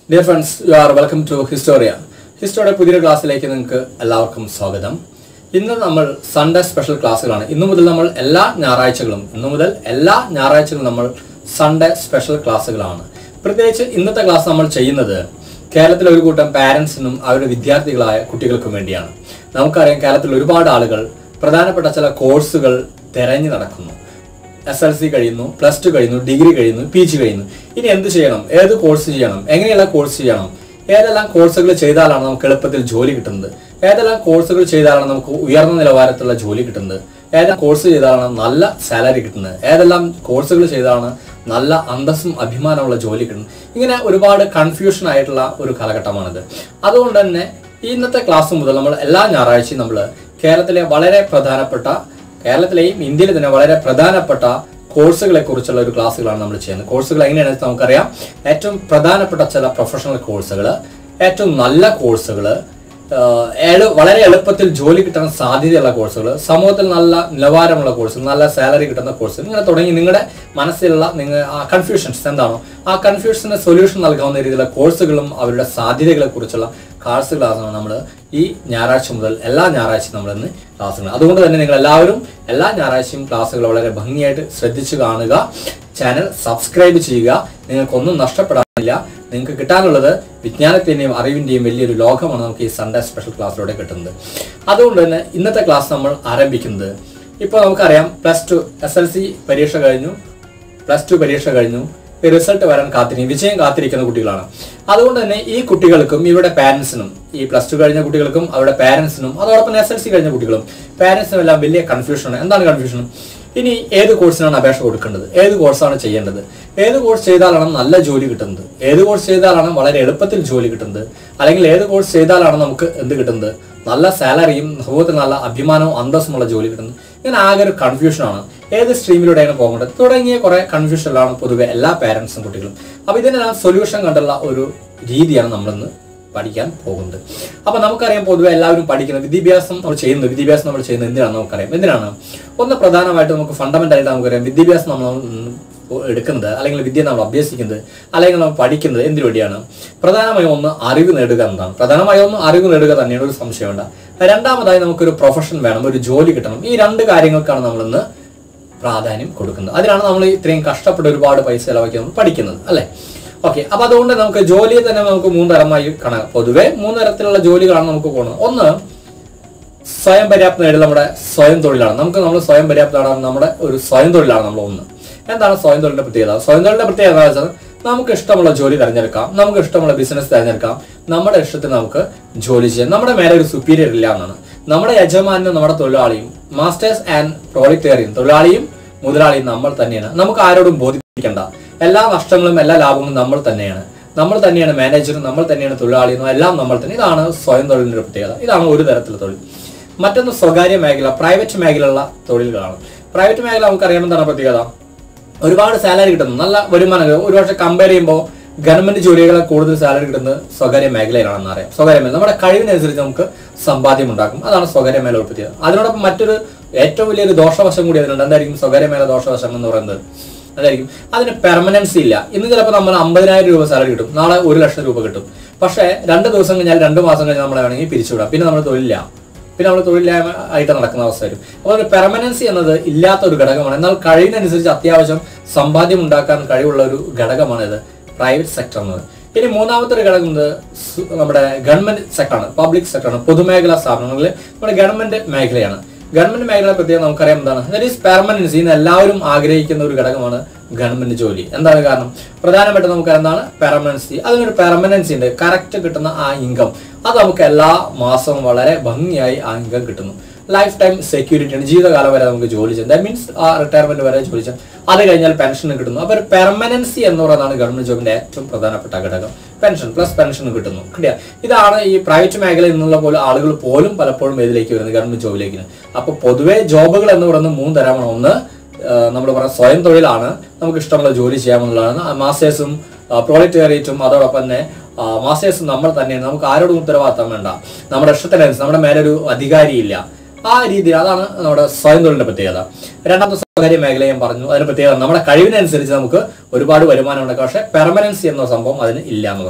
Dear friends you are welcome to Historia ഹിസ്റ്റോറിയുടെ പുതിയ ക്ലാസ്സിലേക്ക് നിങ്ങൾക്ക് എല്ലാവർക്കും സ്വാഗതം ഇന്ന് നമ്മൾ സൺഡേ സ്പെഷ്യൽ ക്ലാസ്സുകളാണ് ഇന്നു മുതൽ നമ്മൾ എല്ലാ ഞായറാഴ്ചകളും ഇന്നു മുതൽ എല്ലാ ഞായറാഴ്ചകളും നമ്മൾ സൺഡേ സ്പെഷ്യൽ ക്ലാസ്സുകളാണ് പ്രത്യേകിച്ച് ഇന്നത്തെ ക്ലാസ് നമ്മൾ ചെയ്യുന്നത് കേരളത്തിലെ ഒരു കൂട്ടം പാരൻസിനും അവരുടെ വിദ്യാർത്ഥികളായ കുട്ടികൾക്കും വേണ്ടിയാണ് നമുക്കറിയാം കേരളത്തിൽ ഒരുപാട് ആളുകൾ പ്രധാനപ്പെട്ട ചില കോഴ്സുകൾ തിരഞ്ഞു നടക്കുന്നു എസ് എൽ സി കഴിയുന്നു പ്ലസ് ടു കഴിയുന്നു ഡിഗ്രി കഴിയുന്നു പി ജി കഴിയുന്നു ഇനി എന്ത് ചെയ്യണം ഏത് കോഴ്സ് ചെയ്യണം എങ്ങനെയുള്ള കോഴ്സ് ചെയ്യണം ഏതെല്ലാം കോഴ്സുകൾ ചെയ്താലാണ് നമുക്ക് എളുപ്പത്തിൽ ജോലി കിട്ടുന്നത് ഏതെല്ലാം കോഴ്സുകൾ ചെയ്താലാണ് നമുക്ക് ഉയർന്ന നിലവാരത്തിലുള്ള ജോലി കിട്ടുന്നത് ഏതെല്ലാം കോഴ്സ് ചെയ്താലാണ് നല്ല സാലറി കിട്ടുന്നത് ഏതെല്ലാം കോഴ്സുകൾ ചെയ്താണ് നല്ല അന്തസ്സും അഭിമാനമുള്ള ജോലി കിട്ടുന്നത് ഇങ്ങനെ ഒരുപാട് കൺഫ്യൂഷൻ ആയിട്ടുള്ള ഒരു കാലഘട്ടമാണിത് അതുകൊണ്ട് തന്നെ ഇന്നത്തെ ക്ലാസ് മുതൽ നമ്മൾ എല്ലാ ഞായറാഴ്ചയും നമ്മൾ കേരളത്തിലെ വളരെ പ്രധാനപ്പെട്ട കേരളത്തിലെയും ഇന്ത്യയിലെ തന്നെ വളരെ പ്രധാനപ്പെട്ട കോഴ്സുകളെ കുറിച്ചുള്ള ഒരു ക്ലാസ്സുകളാണ് നമ്മൾ ചെയ്യുന്നത് കോഴ്സുകൾ എങ്ങനെയാണെന്ന് വെച്ചാൽ നമുക്കറിയാം ഏറ്റവും പ്രധാനപ്പെട്ട ചില പ്രൊഫഷണൽ കോഴ്സുകൾ ഏറ്റവും നല്ല കോഴ്സുകൾ വളരെ എളുപ്പത്തിൽ ജോലി കിട്ടാൻ സാധ്യതയുള്ള കോഴ്സുകൾ സമൂഹത്തിൽ നല്ല നിലവാരമുള്ള കോഴ്സുകൾ നല്ല സാലറി കിട്ടുന്ന കോഴ്സുകൾ ഇങ്ങനെ തുടങ്ങി നിങ്ങളുടെ മനസ്സിലുള്ള നിങ്ങൾ ആ കൺഫ്യൂഷൻസ് എന്താണോ ആ കൺഫ്യൂഷന് സൊല്യൂഷൻ നൽകാവുന്ന രീതിയിലുള്ള കോഴ്സുകളും അവരുടെ സാധ്യതകളെ കുറിച്ചുള്ള ക്ലാസ്സുകളാണ് നമ്മൾ ഈ ഞായറാഴ്ച മുതൽ എല്ലാ ഞായറാഴ്ചയും നമ്മൾ ഇന്ന് ക്ലാസ്സുകൾ അതുകൊണ്ട് തന്നെ നിങ്ങൾ എല്ലാവരും എല്ലാ ഞായറാഴ്ചയും ക്ലാസ്സുകൾ വളരെ ഭംഗിയായിട്ട് ശ്രദ്ധിച്ചു കാണുക ചാനൽ സബ്സ്ക്രൈബ് ചെയ്യുക നിങ്ങൾക്കൊന്നും നഷ്ടപ്പെടാനില്ല നിങ്ങൾക്ക് കിട്ടാനുള്ളത് വിജ്ഞാനത്തിന്റെയും അറിവിന്റെയും വലിയൊരു ലോകമാണ് നമുക്ക് ഈ സൺഡേ സ്പെഷ്യൽ ക്ലാസ്സിലൂടെ കിട്ടുന്നത് അതുകൊണ്ട് തന്നെ ഇന്നത്തെ ക്ലാസ് നമ്മൾ ആരംഭിക്കുന്നത് ഇപ്പോൾ നമുക്കറിയാം plus two S L C പരീക്ഷ കഴിഞ്ഞു പ്ലസ് ടു പരീക്ഷ കഴിഞ്ഞു ഈ റിസൾട്ട് വരാൻ കാത്തിരിക്കും വിജയം കാത്തിരിക്കുന്ന കുട്ടികളാണ് അതുകൊണ്ട് തന്നെ ഈ കുട്ടികൾക്കും ഇവരുടെ പാരൻസിനും ഈ പ്ലസ് ടു കഴിഞ്ഞ കുട്ടികൾക്കും അവരുടെ പാരൻസിനും അതോടൊപ്പം എസ് എൽ സി കഴിഞ്ഞ കുട്ടികളും പാരൻസിനും എല്ലാം വലിയ കൺഫ്യൂഷനാണ് എന്താണ് കൺഫ്യൂഷൻ ഇനി ഏത് കോഴ്സിനാണ് അപേക്ഷ കൊടുക്കേണ്ടത് ഏത് കോഴ്സാണ് ചെയ്യേണ്ടത് ഏത് കോഴ്സ് ചെയ്താലാണ് നല്ല ജോലി കിട്ടുന്നത് ഏത് കോഴ്സ് ചെയ്താലാണ് വളരെ എളുപ്പത്തിൽ ജോലി കിട്ടുന്നത് അല്ലെങ്കിൽ ഏത് കോഴ്സ് ചെയ്താലാണ് നമുക്ക് എന്ത് കിട്ടുന്നത് നല്ല സാലറിയും സമൂഹത്തിൽ നല്ല അഭിമാനവും അന്തസ്സുമുള്ള ജോലി കിട്ടുന്നത് ഇങ്ങനെ ആകെ ഒരു കൺഫ്യൂഷനാണ് ഏത് സ്ട്രീമിലൂടെയാണ് പോകേണ്ടത് തുടങ്ങിയ കുറെ കൺഫ്യൂഷനിലാണ് പൊതുവെ എല്ലാ പാരൻസും കുട്ടികളും അപ്പൊ ഇതിനെല്ലാം സൊല്യൂഷൻ കണ്ടുള്ള ഒരു രീതിയാണ് നമ്മളിന്ന് പഠിക്കാൻ പോകുന്നത് അപ്പൊ നമുക്കറിയാം പൊതുവെ എല്ലാവരും പഠിക്കുന്ന വിദ്യാഭ്യാസം നമ്മൾ ചെയ്യുന്നത് വിദ്യാഭ്യാസം നമ്മൾ ചെയ്യുന്നത് എന്തിനാണ് നമുക്കറിയാം എന്തിനാണ് ഒന്ന് പ്രധാനമായിട്ട് നമുക്ക് ഫണ്ടമെന്റൽ ആയിട്ട് നമുക്കറിയാം വിദ്യാഭ്യാസം നമ്മൾ ഉം, എടുക്കുന്നത് അല്ലെങ്കിൽ വിദ്യ നമ്മൾ അഭ്യസിക്കുന്നത് അല്ലെങ്കിൽ നമ്മൾ പഠിക്കുന്നത് എന്തിനു വേണ്ടിയാണ് പ്രധാനമായും ഒന്ന് അറിവ് നേടുക എന്നതാണ് പ്രധാനമായും ഒന്ന് അറിവ് നേടുക തന്നെയാണ് ഒരു സംശയമുണ്ട് രണ്ടാമതായി നമുക്കൊരു പ്രൊഫഷൻ വേണം ഒരു ജോലി കിട്ടണം ഈ രണ്ട് കാര്യങ്ങൾക്കാണ് നമ്മളിന്ന് പ്രാധാന്യം കൊടുക്കുന്നത് അതിനാണ് നമ്മൾ ഇത്രയും കഷ്ടപ്പെട്ട് ഒരുപാട് പൈസ ചെലവാക്കി നമ്മൾ പഠിക്കുന്നത് അല്ലെ ഓക്കെ അപ്പൊ അതുകൊണ്ട് നമുക്ക് ജോലിയെ തന്നെ നമുക്ക് മൂന്ന് തരമായി കാണാം പൊതുവെ മൂന്ന് തരത്തിലുള്ള ജോലികളാണ് നമുക്ക് പോകുന്നത് ഒന്ന് സ്വയം പര്യാപ്ത നേടൽ നമ്മുടെ സ്വയം തൊഴിലാണ് നമുക്ക് നമ്മൾ സ്വയം പര്യാപ്തമാണ് നമ്മുടെ ഒരു സ്വയം തൊഴിലാണ് നമ്മൾ ഒന്ന് എന്താണ് സ്വയം തൊഴിലിന്റെ പ്രത്യേകത സ്വയം തൊഴിലിന്റെ പ്രത്യേകത എന്താ വെച്ചാൽ നമുക്ക് ഇഷ്ടമുള്ള ജോലി തിരഞ്ഞെടുക്കാം നമുക്ക് ഇഷ്ടമുള്ള ബിസിനസ് തിരഞ്ഞെടുക്കാം നമ്മുടെ ഇഷ്ടത്തിന് നമുക്ക് ജോലി ചെയ്യാം നമ്മുടെ മേലെ ഒരു സുപ്പീരിയർ ഇല്ല എന്നാണ് നമ്മുടെ യജമാനും നമ്മുടെ തൊഴിലാളിയും മാസ്റ്റേഴ്സ് ആൻഡ് പ്രോളിറ്റേറിയൻ തൊഴിലാളിയും മുതലാളിയും നമ്മൾ തന്നെയാണ് നമുക്ക് ആരോടും ബോധിപ്പിക്കേണ്ട എല്ലാ നഷ്ടങ്ങളും എല്ലാ ലാഭങ്ങളും നമ്മൾ തന്നെയാണ് നമ്മൾ തന്നെയാണ് മാനേജറും നമ്മൾ തന്നെയാണ് തൊഴിലാളിയും എല്ലാം നമ്മൾ തന്നെ ഇതാണ് സ്വയം തൊഴിലിന്റെ ഒരു പ്രത്യേകത ഇതാണ് ഒരു തരത്തിലുള്ള തൊഴിൽ മറ്റൊന്ന് സ്വകാര്യ മേഖല പ്രൈവറ്റ് മേഖലയുള്ള തൊഴിലുകളാണ് പ്രൈവറ്റ് മേഖല നമുക്കറിയാം എന്താണ് പ്രത്യേകത ഒരുപാട് സാലറി കിട്ടുന്നു നല്ല വരുമാനം ഒരു പക്ഷെ കമ്പയർ ചെയ്യുമ്പോൾ ഗവൺമെന്റ് ജോലികളെ കൂടുതൽ സാലറി കിട്ടുന്നത് സ്വകാര്യ മേഖലയിലാണെന്ന് അറിയാം സ്വകാര്യ മേഖല നമ്മുടെ കഴിവിനനുസരിച്ച് നമുക്ക് സമ്പാദ്യം ഉണ്ടാക്കും അതാണ് സ്വകാര്യ മേഖല ഉൾപ്പെടുത്തിയത് അതിനോടൊപ്പം മറ്റൊരു ഏറ്റവും വലിയൊരു ദോഷവശം കൂടി അതിനുണ്ട് എന്തായിരിക്കും സ്വകാര്യ മേഖല ദോഷവശം എന്ന് പറയുന്നത് അതായിരിക്കും അതിന് പെർമനൻസി ഇല്ല ഇന്ന് ചിലപ്പോൾ നമ്മൾ അമ്പതിനായിരം രൂപ സാലറി കിട്ടും നാളെ ഒരു ലക്ഷം രൂപ കിട്ടും പക്ഷേ രണ്ട് ദിവസം കഴിഞ്ഞാൽ രണ്ട് മാസം കഴിഞ്ഞാൽ നമ്മളെ വേണമെങ്കിൽ പിരിച്ചുവിടാം പിന്നെ നമ്മൾ തൊഴിലില്ല പിന്നെ നമ്മൾ തൊഴിലില്ലായ്മ ആയിട്ട് നടക്കുന്ന അവസ്ഥ വരും അപ്പോൾ ഒരു പെർമനൻസി എന്നത് ഇല്ലാത്ത ഒരു ഘടകമാണ് എന്നാൽ കഴിവിനനുസരിച്ച് അത്യാവശ്യം സമ്പാദ്യം ഉണ്ടാക്കാൻ കഴിവുള്ള ഒരു ഘടകമാണ് ഇത് പ്രൈവറ്റ് സെക്ടർ എന്നത് ഇനി മൂന്നാമത്തെ ഒരു ഘടകം ഇത് സു- നമ്മുടെ ഗവൺമെന്റ് സെക്ടറാണ് പബ്ലിക് സെക്ടറാണ് പൊതുമേഖലാ സ്ഥാപനങ്ങളിൽ നമ്മുടെ ഗവൺമെന്റ് മേഖലയാണ് ഗവൺമെന്റ് മേഖല പ്രത്യേകം നമുക്കറിയാം എന്താണ് ദാറ്റ് ഈസ് പെർമനൻസി ഇന്ന് എല്ലാവരും ആഗ്രഹിക്കുന്ന ഒരു ഘടകമാണ് ഗവൺമെന്റ് ജോലി എന്താണ് കാരണം പ്രധാനമായിട്ടും നമുക്ക് എന്താണ് പെർമനൻസി അതിനൊരു പെർമനൻസി ഉണ്ട് കറക്റ്റ് കിട്ടുന്ന ആ ഇൻകം അത് നമുക്ക് എല്ലാ മാസവും വളരെ ഭംഗിയായി ആ ഇൻകം കിട്ടുന്നു ലൈഫ് ടൈം സെക്യൂരിറ്റി ആണ് ജീവിതകാലം വരെ നമുക്ക് ജോലി ചെയ്യാം ദാറ്റ് മീൻസ് ആ റിട്ടയർമെന്റ് വരെ ജോലി ചെയ്യാം അത് കഴിഞ്ഞാൽ പെൻഷൻ കിട്ടുന്നു അപ്പോൾ ഒരു പെർമനൻസി എന്ന് പറയുന്നതാണ് ഗവൺമെന്റ് ജോബിന്റെ ഏറ്റവും പ്രധാനപ്പെട്ട ഘടകം പെൻഷൻ പ്ലസ് പെൻഷൻ കിട്ടുന്നു ക്ലിയർ ഇതാണ് ഈ പ്രൈവറ്റ് മേഖലയിൽ നിന്നുള്ള പോലെ ആളുകൾ പോലും പലപ്പോഴും ഇതിലേക്ക് വരുന്നത് ഗവൺമെന്റ് ജോബിലേക്ക് അപ്പൊ പൊതുവെ ജോബുകൾ എന്ന് പറയുന്നത് മൂന്ന് തരമാണ് ഒന്ന് നമ്മൾ പറയാം സ്വയം തൊഴിലാണ് നമുക്ക് ഇഷ്ടമുള്ള ജോലി ചെയ്യാമെന്നുള്ളതാണ് മാസ്റ്റേഴ്സും പ്രോളിറ്റേറിയറ്റും അതോടൊപ്പം തന്നെ മാസ്റ്റേഴ്സും നമ്മൾ തന്നെയാണ് നമുക്ക് ആരോടും ഉത്തരവാദിത്തം വേണ്ട നമ്മുടെ ഇഷ്ടത്തിനനുസരിച്ച് നമ്മുടെ മേലെ ഒരു അധികാരിയില്ല ആ രീതിയിൽ അതാണ് നമ്മുടെ സ്വയം തൊഴിലിന്റെ പ്രത്യേകത രണ്ടാമത്തെ സ്വകാര്യ മേഖല ഞാൻ പറഞ്ഞു അതിന്റെ പ്രത്യേകത നമ്മുടെ കഴിവിനനുസരിച്ച് നമുക്ക് ഒരുപാട് വരുമാനം ഉണ്ടാക്കാം പക്ഷെ പെർമനൻസി എന്ന സംഭവം അതിന് ഇല്ല എന്ന് പറഞ്ഞു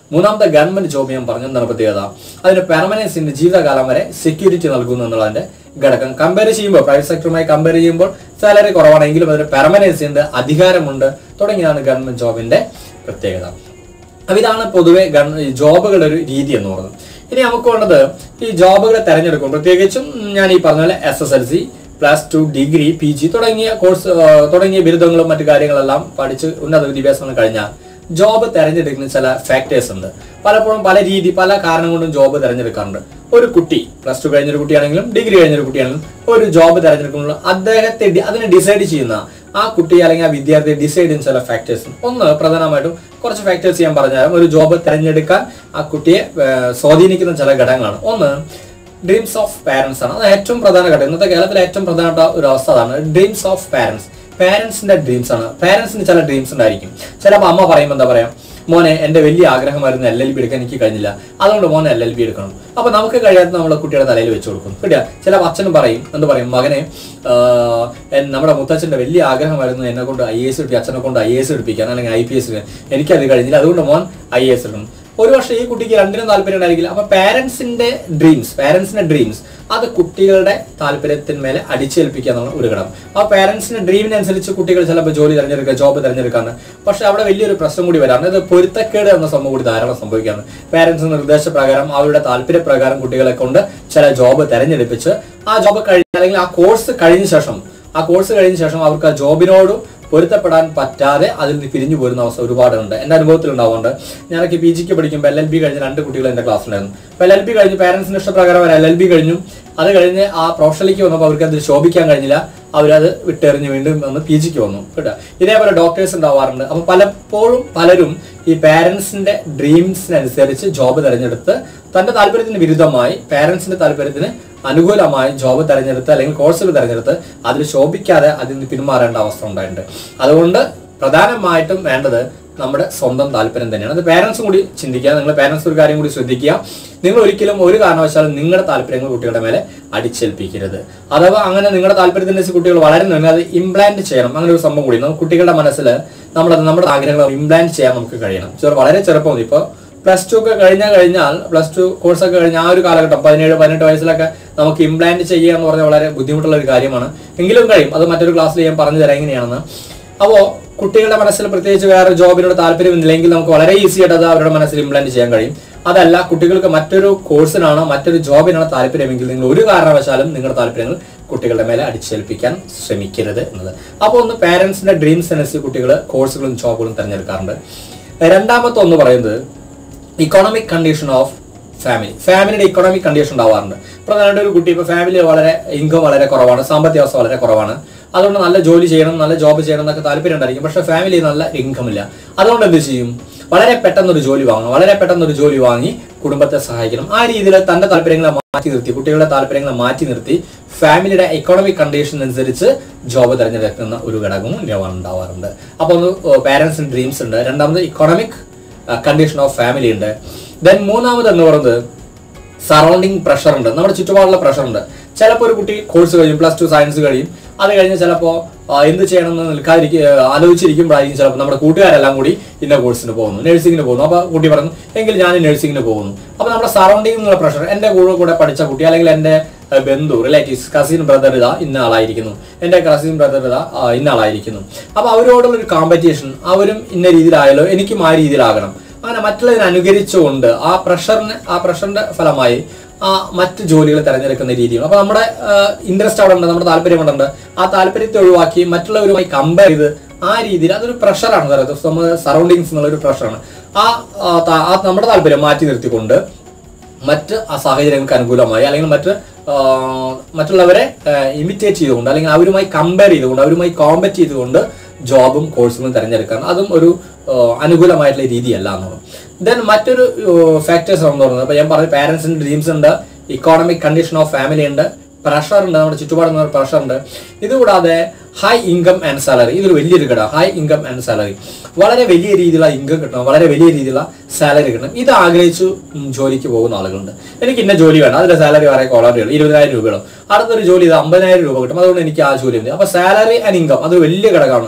മൂന്നാമത്തെ ഗവൺമെന്റ് ജോബ് ഞാൻ പറഞ്ഞു എന്താണ് പ്രത്യേകത അതിന് പെർമനൻസിന്റെ ജീവിതകാലം വരെ സെക്യൂരിറ്റി നൽകുന്നു എന്നുള്ളതിന്റെ ഘടകം കമ്പയർ ചെയ്യുമ്പോൾ പ്രൈവറ്റ് സെക്ടറുമായി കമ്പയർ ചെയ്യുമ്പോൾ സാലറി കുറവാണെങ്കിലും അതിന് പെർമനൻസി ഉണ്ട് അധികാരമുണ്ട് തുടങ്ങിയതാണ് ഗവൺമെന്റ് ജോബിന്റെ പ്രത്യേകത അപ്പൊ ഇതാണ് പൊതുവെ ഗവൺ- ഈ ജോബുകളുടെ ഒരു രീതി എന്ന് പറയുന്നത് ഇനി നമുക്ക് വേണ്ടത് ഈ ജോബുകളെ തെരഞ്ഞെടുക്കും പ്രത്യേകിച്ചും ഞാൻ ഈ പറഞ്ഞ പോലെ S S L C plus two degree P G തുടങ്ങിയ കോഴ്സ് ആ, തുടങ്ങിയ ബിരുദങ്ങളും മറ്റു കാര്യങ്ങളെല്ലാം പഠിച്ച് ഉന്നത വിദ്യാഭ്യാസം കഴിഞ്ഞാൽ ജോബ് തെരഞ്ഞെടുക്കുന്ന ചില ഫാക്ടേഴ്സ് ഉണ്ട് പലപ്പോഴും പല രീതി പല കാരണം കൊണ്ടും ജോബ് തിരഞ്ഞെടുക്കാറുണ്ട് ഒരു കുട്ടി പ്ലസ് ടു കഴിഞ്ഞൊരു കുട്ടിയാണെങ്കിലും ഡിഗ്രി കഴിഞ്ഞൊരു കുട്ടിയാണെങ്കിലും ഒരു ജോബ് തിരഞ്ഞെടുക്കുമ്പോൾ അദ്ദേഹത്തെ ഡി- അതിനെ ഡിസൈഡ് ചെയ്യുന്ന ആ കുട്ടി അല്ലെങ്കിൽ ആ വിദ്യാർത്ഥിയെ ഡിസൈഡ് ചെയ്യുന്ന ചില ഫാക്ടേഴ്സ് ഒന്ന് പ്രധാനമായിട്ടും കുറച്ച് ഫാക്ടേഴ്സ് ഞാൻ പറഞ്ഞുതരാം ഒരു ജോബ് തിരഞ്ഞെടുക്കാൻ ആ കുട്ടിയെ ഏർ, സ്വാധീനിക്കുന്ന ചില ഘടകങ്ങളാണ് ഒന്ന് ഡ്രീംസ് ഓഫ് പാരന്റ്സ് ആണ് അത് ഏറ്റവും പ്രധാന ഘടകം ഇന്നത്തെ കേരളത്തിലെ ഏറ്റവും പ്രധാനപ്പെട്ട ഒരു അവസ്ഥ അതാണ് ഡ്രീംസ് ഓഫ് പാരന്റ്സ് പാരന്റ്സിന്റെ ഡ്രീംസ് ആണ് പാരന്റ്സിന് ചില ഡ്രീംസ് ഉണ്ടായിരിക്കും ചിലപ്പോൾ അമ്മ പറയുമ്പോൾ എന്താ പറയാ മോനെ എന്റെ വലിയ ആഗ്രഹമായിരുന്നു എൽ എൽ ബി എടുക്കാൻ എനിക്ക് കഴിഞ്ഞില്ല അതുകൊണ്ട് മോനെ എൽ എൽ ബി എടുക്കണം അപ്പൊ നമുക്ക് കഴിയാത്ത നമ്മളെ കുട്ടിയുടെ തലയിൽ വെച്ച് കൊടുക്കും കിട്ടിയ ചില അച്ഛനും പറയും എന്ത് പറയും മകനെ ആഹ്, എൻ- നമ്മുടെ മുത്തച്ഛന്റെ വലിയ ആഗ്രഹമായിരുന്നു എന്നെ കൊണ്ട് ഐ എസ് എടുപ്പി അച്ഛനെ കൊണ്ട് ഐ എസ് എടുപ്പിക്കാൻ അല്ലെങ്കിൽ ഐ പി എസ് എനിക്കത് കഴിഞ്ഞില്ല അതുകൊണ്ട് മോൻ ഐ എസ് എടുക്കണം ഒരു പക്ഷേ ഈ കുട്ടിക്ക് രണ്ടിനും താല്പര്യം ഉണ്ടായിരിക്കില്ല അപ്പൊ പാരന്റ്സിന്റെ ഡ്രീംസ് പാരന്റ്സിന്റെ ഡ്രീംസ് അത് കുട്ടികളുടെ താല്പര്യത്തിന്മേലെ അടിച്ചേൽപ്പിക്കുക എന്നുള്ള ഒരു ഘടകം ആ പാരന്റ്സിന്റെ ഡ്രീമിനനുസരിച്ച് കുട്ടികൾ ചിലപ്പോൾ ജോലി തിരഞ്ഞെടുക്കുക ജോബ് തിരഞ്ഞെടുക്കാണ് പക്ഷെ അവിടെ വലിയൊരു പ്രശ്നം കൂടി വരാറുണ്ട് ഇത് പൊരുത്തക്കേട് എന്ന സംഭവം കൂടി ധാരാളം സംഭവിക്കാണ് പാരന്റ്സ് നിർദ്ദേശപ്രകാരം അവരുടെ താല്പര്യപ്രകാരം കുട്ടികളെ കൊണ്ട് ചില ജോബ് തിരഞ്ഞെടുപ്പിച്ച് ആ ജോബ് കഴിഞ്ഞ അല്ലെങ്കിൽ ആ കോഴ്സ് കഴിഞ്ഞ ശേഷം ആ കോഴ്സ് കഴിഞ്ഞ ശേഷം അവർക്ക് ആ ജോബിനോട് പൊരുത്തപ്പെടാൻ പറ്റാതെ അതിൽ നിന്ന് പിരിഞ്ഞു പോരുന്ന അവസ്ഥ ഒരുപാടുണ്ട് എൻ്റെ അനുഭവത്തിൽ ഉണ്ടാവുന്നുണ്ട് ഞാനൊക്കെ പി ജിക്ക് പഠിക്കുമ്പോൾ എൽ എൽ ബി കഴിഞ്ഞ രണ്ട് കുട്ടികൾ എൻ്റെ ക്ലാസ്സിലായിരുന്നു അപ്പോൾ എൽ എൽ ബി കഴിഞ്ഞ് പാരൻസിന് ഇഷ്ടപ്രകാരം എൽ എൽ ബി കഴിഞ്ഞു അത് കഴിഞ്ഞ് ആ പ്രൊഫഷനിലേക്ക് വന്നപ്പോൾ അവർക്ക് അത് ശോഭിക്കാൻ കഴിഞ്ഞില്ല അവരത് വിട്ടെറിഞ്ഞ് വീണ്ടും വന്ന് പി ജിക്ക് വന്നു കേട്ടോ ഇതേപോലെ ഡോക്ടേഴ്സ് ഉണ്ടാവാറുണ്ട് അപ്പോൾ പലപ്പോഴും പലരും ഈ പാരൻസിന്റെ ഡ്രീംസിനനുസരിച്ച് ജോബ് തിരഞ്ഞെടുത്ത് തന്റെ താല്പര്യത്തിന് വിരുദ്ധമായി പാരൻസിന്റെ താല്പര്യത്തിന് അനുകൂലമായി ജോബ് തിരഞ്ഞെടുത്ത് അല്ലെങ്കിൽ കോഴ്സുകൾ തിരഞ്ഞെടുത്ത് അതിൽ ശോഭിക്കാതെ അതിൽ നിന്ന് പിന്മാറേണ്ട അവസ്ഥ ഉണ്ടായിട്ടുണ്ട് അതുകൊണ്ട് പ്രധാനമായിട്ടും വേണ്ടത് നമ്മുടെ സ്വന്തം താല്പര്യം തന്നെയാണ് അത് പാരൻസും കൂടി ചിന്തിക്കുക നിങ്ങൾ പാരൻസ് ഒരു കാര്യം കൂടി ശ്രദ്ധിക്കുക നിങ്ങൾ ഒരിക്കലും ഒരു കാരണവശാലും നിങ്ങളുടെ താല്പര്യങ്ങൾ കുട്ടികളുടെ മേലെ അടിച്ചേൽപ്പിക്കരുത് അഥവാ അങ്ങനെ നിങ്ങളുടെ താല്പര്യത്തിനനുസരിച്ച് കുട്ടികൾ വളരുന്നുണ്ടെങ്കിൽ അത് ഇംപ്ലാന്റ് ചെയ്യണം അങ്ങനെ ഒരു സംഭവം കൂടി നമുക്ക് കുട്ടികളുടെ മനസ്സിൽ നമ്മളത് നമ്മുടെ ആഗ്രഹങ്ങൾ ഇംപ്ലാന്റ് ചെയ്യാൻ നമുക്ക് കഴിയണം ചെറു വളരെ ചെറുപ്പം മതി ഇപ്പോൾ പ്ലസ് ടു ഒക്കെ കഴിഞ്ഞാൽ കഴിഞ്ഞാൽ പ്ലസ് ടു കോഴ്സ് ഒക്കെ കഴിഞ്ഞ ആ ഒരു കാലഘട്ടം പതിനേഴ് പതിനെട്ട് വയസ്സിലൊക്കെ നമുക്ക് ഇംപ്ലാന്റ് ചെയ്യുക എന്ന് പറഞ്ഞാൽ വളരെ ബുദ്ധിമുട്ടുള്ള ഒരു കാര്യമാണ് എങ്കിലും കഴിയും അത് മറ്റൊരു ക്ലാസ്സിൽ ഞാൻ പറഞ്ഞു തരാം എങ്ങനെയാണെന്ന് അപ്പോൾ കുട്ടികളുടെ മനസ്സിൽ പ്രത്യേകിച്ച് വേറെ ജോബിനോട് താല്പര്യമില്ലെങ്കിൽ നമുക്ക് വളരെ ഈസി ആയിട്ട് അത് അവരുടെ മനസ്സിൽ ഇംപ്ലാന്റ് ചെയ്യാൻ കഴിയും അതല്ല കുട്ടികൾക്ക് മറ്റൊരു കോഴ്സിനാണ് മറ്റൊരു ജോബിനാണ് താല്പര്യമെങ്കിൽ നിങ്ങൾ ഒരു കാരണവശാലും നിങ്ങളുടെ താല്പര്യങ്ങൾ കുട്ടികളുടെ മേലെ അടിച്ചേൽപ്പിക്കാൻ ശ്രമിക്കരുത് എന്നത് അപ്പോൾ ഒന്ന് പാരന്റ്സിന്റെ ഡ്രീംസ് അനുസരിച്ച് കുട്ടികൾ കോഴ്സുകളും ജോബുകളും തിരഞ്ഞെടുക്കാറുണ്ട് രണ്ടാമത്തെ ഒന്ന് പറയുന്നത് ഇക്കോണമിക് കണ്ടീഷൻ ഓഫ് ഫാമിലി ഫാമിലിയുടെ ഇക്കോണമിക് കണ്ടീഷൻ ഉണ്ടാവാറുണ്ട് പ്രധാനമായിട്ട് ഒരു കുട്ടി ഇപ്പോൾ ഫാമിലി വളരെ ഇൻകം വളരെ കുറവാണ് സാമ്പത്തിക അവസ്ഥ വളരെ കുറവാണ് അതുകൊണ്ട് നല്ല ജോലി ചെയ്യണം നല്ല ജോബ് ചെയ്യണം എന്നൊക്കെ താല്പര്യം ഉണ്ടായിരിക്കും പക്ഷേ ഫാമിലി നല്ല ഇൻകം ഇല്ല അതുകൊണ്ട് എന്ത് ചെയ്യും വളരെ പെട്ടെന്ന് ഒരു ജോലി വാങ്ങണം വളരെ പെട്ടെന്ന് ഒരു ജോലി വാങ്ങി കുടുംബത്തെ സഹായിക്കണം ആ രീതിയിൽ തന്റെ താല്പര്യങ്ങളെ മാറ്റി നിർത്തി കുട്ടികളുടെ താല്പര്യങ്ങളെ മാറ്റി നിർത്തി ഫാമിലിയുടെ എക്കോണമിക് കണ്ടീഷൻ അനുസരിച്ച് ജോബ് തിരഞ്ഞെടുക്കുന്ന ഒരു ഘടകവും ഉണ്ടാവാ- ഉണ്ടാവാറുണ്ട് അപ്പോൾ ഒന്ന് പാരന്റ്സിന് ഡ്രീംസ് ഉണ്ട് രണ്ടാമത് ഇക്കോണമിക് കണ്ടീഷൻ ഓഫ് ഫാമിലി ഉണ്ട് ദെൻ മൂന്നാമത് എന്ന് പറയുന്നത് സറൗണ്ടിങ് പ്രഷർ ഉണ്ട് നമ്മുടെ ചുറ്റുപാടുള്ള പ്രഷർ ഉണ്ട് ചിലപ്പോൾ ഒരു കുട്ടി കോഴ്സ് കഴിയും പ്ലസ് ടു സയൻസ് കഴിയും അത് കഴിഞ്ഞ് ചിലപ്പോൾ എന്ത് ചെയ്യണമെന്ന് നിൽക്കാതിരിക്കുക ആലോചിച്ചിരിക്കുമ്പോഴായിരിക്കും ചിലപ്പോൾ നമ്മുടെ കൂട്ടുകാരെല്ലാം കൂടി ഇന്ന കോഴ്സിന് പോകുന്നു നഴ്സിംഗിന് പോകുന്നു അപ്പോൾ കുട്ടി പറഞ്ഞു എങ്കിൽ ഞാൻ നഴ്സിംഗിന് പോകുന്നു അപ്പോൾ നമ്മുടെ സറൗണ്ടിങ്ങിൽ നിന്നുള്ള പ്രഷർ എൻ്റെ കൂടെ കൂടെ പഠിച്ച കുട്ടി അല്ലെങ്കിൽ എൻ്റെ ഏഹ്, ബന്ധു റിലേറ്റീവ്സ് കസിൻ ബ്രദർ ഇതാ ഇന്ന ആളായിരിക്കുന്നു എൻ്റെ കസിൻ ബ്രദർ ഇതാ ആ, ഇന്ന ആളായിരിക്കുന്നു അപ്പോൾ അവരോടുള്ള ഒരു കോമ്പറ്റീഷൻ അവരും ഇന്ന രീതിയിലായാലോ എനിക്കും ആ രീതിയിലാകണം അങ്ങനെ മറ്റുള്ളതിനെ അനുകരിച്ചുകൊണ്ട് ആ പ്രഷറിന് ആ പ്രഷറിന്റെ ഫലമായി ആ മറ്റ് ജോലികൾ തിരഞ്ഞെടുക്കുന്ന രീതിയാണ് അപ്പൊ നമ്മുടെ ഇൻട്രസ്റ്റ് അവിടെ ഉണ്ട് നമ്മുടെ താല്പര്യം അവിടെ ഉണ്ട് ആ താല്പര്യത്തെ ഒഴിവാക്കി മറ്റുള്ളവരുമായി കമ്പയർ ചെയ്ത് ആ രീതിയിൽ അതൊരു പ്രഷറാണ് പറയുന്നത് നമ്മുടെ സറൗണ്ടിങ്സ് എന്നുള്ള ഒരു പ്രഷറാണ് ആ ആ, ത- ആ നമ്മുടെ താല്പര്യം മാറ്റി നിർത്തിക്കൊണ്ട് മറ്റ് ആ സാഹചര്യങ്ങൾക്ക് അനുകൂലമായി അല്ലെങ്കിൽ മറ്റ് ആ, മറ്റുള്ളവരെ ഇമിറ്റേറ്റ് ചെയ്തുകൊണ്ട് അല്ലെങ്കിൽ അവരുമായി കമ്പയർ ചെയ്തുകൊണ്ട് അവരുമായി കോമ്പറ്റ് ചെയ്തുകൊണ്ട് ജോബും കോഴ്സുകളും തിരഞ്ഞെടുക്കാൻ അതും ഒരു ആ, അനുകൂലമായിട്ടുള്ള രീതിയല്ല എന്നുള്ളത് ദെൻ മറ്റൊരു ഫാക്ടേഴ്സ് എന്ന് പറയുന്നത് അപ്പോൾ ഞാൻ പറഞ്ഞ പാരൻസിന്റെ ഡ്രീംസ് ഉണ്ട് ഇക്കോണമിക് കണ്ടീഷൻ ഓഫ് ഫാമിലി ഉണ്ട് പ്രഷർ ഉണ്ട് നമ്മുടെ ചുറ്റുപാടുന്ന പ്രഷർ ഉണ്ട് ഇതുകൂടാതെ ഹൈ ഇൻകം ആൻഡ് സാലറി ഇതൊരു വലിയൊരു ഘടകം ഹൈ ഇൻകം ആൻഡ് സാലറി വളരെ വലിയ രീതിയിലുള്ള ഇൻകം കിട്ടണം വളരെ വലിയ രീതിയിലുള്ള സാലറി കിട്ടണം ഇത് ആഗ്രഹിച്ചു ഉം, ജോലിക്ക് പോകുന്ന ആളുകളുണ്ട് എനിക്ക് ഇന്ന ജോലി വേണം അതിന്റെ സാലറി വളരെ വളരെ ഉള്ളൂ ഇരുപതിനായിരം രൂപയുള്ളൂ അടുത്തൊരു ജോലി ഇത് അമ്പതിനായിരം രൂപ കിട്ടും അതുകൊണ്ട് എനിക്ക് ആ ജോലി മതി അപ്പൊ സാലറി ആൻഡ് ഇൻകം അത് വലിയ ഘടകമാണ്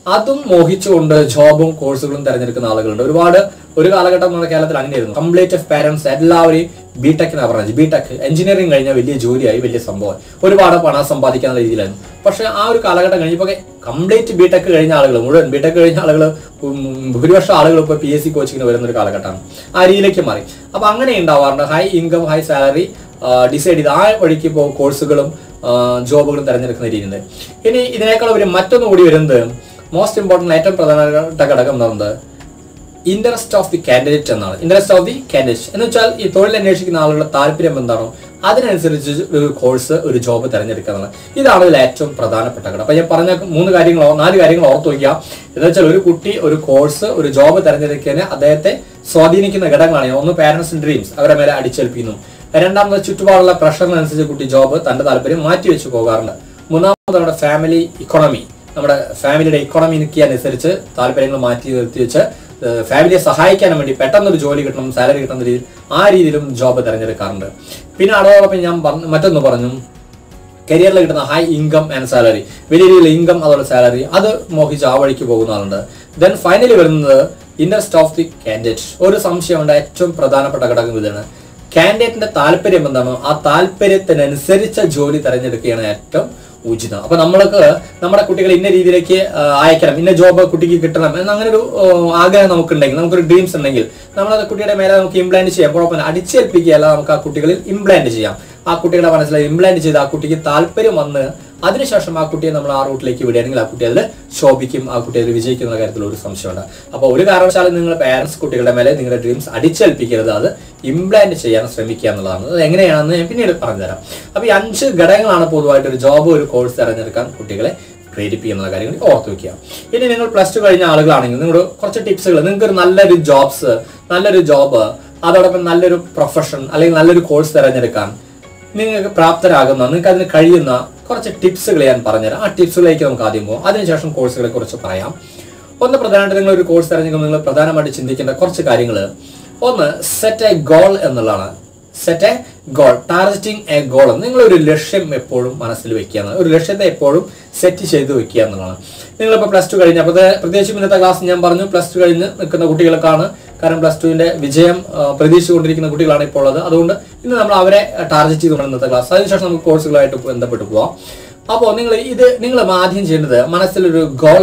അതും മോഹിച്ചുകൊണ്ട് ജോബും കോഴ്സുകളും തിരഞ്ഞെടുക്കുന്ന ആളുകളുണ്ട് ഒരുപാട് ഒരു കാലഘട്ടം നമ്മുടെ കേരളത്തിൽ അങ്ങനെയായിരുന്നു കംപ്ലീറ്റ് ഓഫ് പാരന്റ്സ് എല്ലാവരെയും ബിടെക് എന്നാണ് പറഞ്ഞത് ബിടെക് എഞ്ചിനീയറിംഗ് കഴിഞ്ഞാൽ വലിയ ജോലിയായി വലിയ സംഭവം ഒരുപാട് പണം സമ്പാദിക്കാനുള്ള രീതിയിലായിരുന്നു പക്ഷെ ആ ഒരു കാലഘട്ടം കഴിഞ്ഞപ്പോൾ കംപ്ലീറ്റ് ബിടെക് കഴിഞ്ഞ ആളുകൾ മുഴുവൻ ബിടെക് കഴിഞ്ഞ ആളുകൾ ഭൂരിപക്ഷം ആളുകൾ ഇപ്പോൾ പി എസ് സി കോച്ചിങ്ങിന് വരുന്ന ഒരു കാലഘട്ടമാണ് ആ രീതിയിലേക്ക് മാറി അപ്പൊ അങ്ങനെ ഉണ്ടാവാറുണ്ട് high income high salary decide ചെയ്ത് ആ വഴിക്ക് ഇപ്പോൾ കോഴ്സുകളും ജോബുകളും തിരഞ്ഞെടുക്കുന്ന രീതിയുണ്ട് ഇനി ഇതിനേക്കാൾ ഒരു മറ്റൊന്ന് കൂടി വരുന്നത് മോസ്റ്റ് ഇമ്പോർട്ടൻ്റ് ഏറ്റവും പ്രധാനപ്പെട്ട ഘടകം എന്ന് പറയുന്നത് ഇൻട്രസ്റ്റ് ഓഫ് ദി കാൻഡിഡേറ്റ് എന്നാണ് ഇൻട്രസ്റ്റ് ഓഫ് ദി കാൻഡിഡേറ്റ് എന്ന് വെച്ചാൽ ഈ തൊഴിൽ അന്വേഷിക്കുന്ന ആളുകളുടെ താല്പര്യം എന്താണോ അതിനനുസരിച്ച് ഒരു കോഴ്സ് ഒരു ജോബ് തിരഞ്ഞെടുക്കുക എന്നുള്ളത് ഇതാണ് ഇതിൽ ഏറ്റവും പ്രധാനപ്പെട്ട ഘടകം അപ്പൊ ഞാൻ പറഞ്ഞ മൂന്ന് കാര്യങ്ങളോ നാല് കാര്യങ്ങൾ ഓർത്ത് വയ്ക്കുക എന്ന് വെച്ചാൽ ഒരു കുട്ടി ഒരു കോഴ്സ് ഒരു ജോബ് തിരഞ്ഞെടുക്കുന്നതിന് അദ്ദേഹത്തെ സ്വാധീനിക്കുന്ന ഘടകങ്ങളാണ് ഒന്ന് പാരന്റ്സ് ഡ്രീംസ് അവരെ മേലെ അടിച്ചേൽപ്പിക്കുന്നു രണ്ടാമത് ചുറ്റുപാടുള്ള പ്രഷറിനനുസരിച്ച് കുട്ടി ജോബ് തന്റെ താല്പര്യം മാറ്റി വെച്ച് പോകാറുണ്ട് മൂന്നാമത് നമ്മുടെ ഫാമിലി ഇക്കോണമി നമ്മുടെ ഫാമിലിയുടെ ഇക്കോണമിക്ക് അനുസരിച്ച് താല്പര്യങ്ങൾ മാറ്റി നിർത്തി വെച്ച് ഫാമിലിയെ സഹായിക്കാനും വേണ്ടി പെട്ടെന്നൊരു ജോലി കിട്ടണം സാലറി കിട്ടുന്ന രീതിയിൽ ആ രീതിയിലും ജോബ് തിരഞ്ഞെടുക്കാറുണ്ട് പിന്നെ അതോടൊപ്പം ഞാൻ പറഞ്ഞ മറ്റൊന്ന് പറഞ്ഞു കരിയറിൽ കിട്ടുന്ന ഹൈ ഇൻകം ആൻഡ് സാലറി വലിയ രീതിയിൽ ഇൻകം അതുപോലെ സാലറി അത് മോഹിച്ച് ആ വഴിക്ക് പോകുന്ന ആളുണ്ട് ദെൻ ഫൈനലി വരുന്നത് ഇൻട്രസ്റ്റ് ഓഫ് ദി കാൻഡിഡേറ്റ് ഒരു സംശയമുണ്ട് ഏറ്റവും പ്രധാനപ്പെട്ട ഘടകം ഇതാണ് കാൻഡിഡേറ്റിന്റെ താല്പര്യം എന്താണോ ആ താല്പര്യത്തിനനുസരിച്ച ജോലി തിരഞ്ഞെടുക്കുകയാണ് ഏറ്റവും ഉചിതം അപ്പൊ നമ്മൾക്ക് നമ്മുടെ കുട്ടികൾ ഇന്ന രീതിയിലേക്ക് ആ, അയക്കണം ഇന്ന ജോബ് കുട്ടിക്ക് കിട്ടണം എന്ന അങ്ങനെ ഒരു ആ, ആഗ്രഹം നമുക്കുണ്ടെങ്കിൽ നമുക്കൊരു ഡ്രീംസ് ഉണ്ടെങ്കിൽ നമ്മൾ അത് കുട്ടിയുടെ മേലെ നമുക്ക് ഇംപ്ലാന്റ് ചെയ്യാം കുഴപ്പമില്ല അടിച്ചേൽപ്പിക്കുകയല്ല നമുക്ക് ആ കുട്ടികളിൽ ഇംപ്ലാന്റ് ചെയ്യാം ആ കുട്ടികളുടെ മനസ്സിൽ ഇംപ്ലാന്റ് ചെയ്ത് ആ കുട്ടിക്ക് താല്പര്യം വന്ന് അതിനുശേഷം ആ കുട്ടിയെ നമ്മൾ ആ റൂട്ടിലേക്ക് വിടുകയാണെങ്കിൽ ആ കുട്ടി അതിൽ ശോഭിക്കും ആ കുട്ടി അതിൽ വിജയിക്കും എന്ന കാര്യത്തിൽ ഒരു സംശയമുണ്ട് അപ്പോൾ ഒരു കാരണവശാലും നിങ്ങൾ പാരന്റ്സ് കുട്ടികളുടെ മേലെ നിങ്ങളുടെ ഡ്രീംസ് അടിച്ചേൽപ്പിക്കരുത് അത് ഇംപ്ലാന്റ് ചെയ്യാൻ ശ്രമിക്കുക എന്നുള്ളതാണ് അത് എങ്ങനെയാണെന്ന് ഞാൻ പിന്നീട് പറഞ്ഞുതരാം അപ്പോൾ ഈ അഞ്ച് ഘടകങ്ങളാണ് പൊതുവായിട്ട് ഒരു ജോബ് ഒരു കോഴ്സ് തിരഞ്ഞെടുക്കാൻ കുട്ടികളെ പ്രേരിപ്പിക്കുന്ന കാര്യങ്ങൾ ഓർത്ത് വെക്കുക ഇനി നിങ്ങൾ പ്ലസ് ടു കഴിഞ്ഞ ആളുകളാണെങ്കിൽ നിങ്ങൾ കുറച്ച് ടിപ്സുകൾ നിങ്ങൾക്ക് ഒരു നല്ലൊരു ജോബ്സ് നല്ലൊരു ജോബ് അതോടൊപ്പം നല്ലൊരു പ്രൊഫഷൻ അല്ലെങ്കിൽ നല്ലൊരു കോഴ്സ് തിരഞ്ഞെടുക്കാൻ നിങ്ങൾക്ക് പ്രാപ്തരാകുന്ന നിങ്ങൾക്ക് അതിന് കഴിയുന്ന കുറച്ച് ടിപ്സുകൾ ഞാൻ പറഞ്ഞുതരാം ആ ടിപ്സുകളിലേക്ക് നമുക്ക് ആദ്യം പോകാം അതിനുശേഷം കോഴ്സുകളെ കുറിച്ച് പറയാം ഒന്ന് പ്രധാനമായിട്ട് നിങ്ങൾ ഒരു കോഴ്സ് തിരഞ്ഞെടുക്കുമ്പോൾ നിങ്ങൾ പ്രധാനമായിട്ട് ചിന്തിക്കേണ്ട കുറച്ച് കാര്യങ്ങൾ ഒന്ന് സെറ്റ് എ ഗോൾ എന്നുള്ളതാണ് set a goal targeting a goal നിങ്ങൾ ഒരു ലക്ഷ്യം എപ്പോഴും മനസ്സിൽ വെക്കുക എന്നുള്ളത്. ഒരു ലക്ഷ്യത്തെ എപ്പോഴും സെറ്റ് ചെയ്ത് വെക്കുക എന്നുള്ളതാണ് നിങ്ങളിപ്പോൾ പ്ലസ് ടു കഴിഞ്ഞ അപ്പോൾ പ്രത്യേകിച്ചും ഇന്നത്തെ ക്ലാസ് ഞാൻ പറഞ്ഞു പ്ലസ് ടു കഴിഞ്ഞ് നിൽക്കുന്ന കുട്ടികൾക്കാണ് കാരണം പ്ലസ് ടുവിന്റെ വിജയം ആ, പ്രതീക്ഷിച്ചുകൊണ്ടിരിക്കുന്ന കുട്ടികളാണ് ഇപ്പോൾ ഉള്ളത് അതുകൊണ്ട് ഇന്ന് നമ്മൾ അവരെ ടാർഗറ്റ് ചെയ്തുകൊണ്ട് ഇന്നത്തെ ക്ലാസ് അതിനുശേഷം നമുക്ക് കോഴ്സുകളായിട്ട് ബന്ധപ്പെട്ട് പോവാം അപ്പോൾ നിങ്ങൾ ഇത് നിങ്ങൾ ആദ്യം ചെയ്യേണ്ടത് മനസ്സിലൊരു ഗോൾ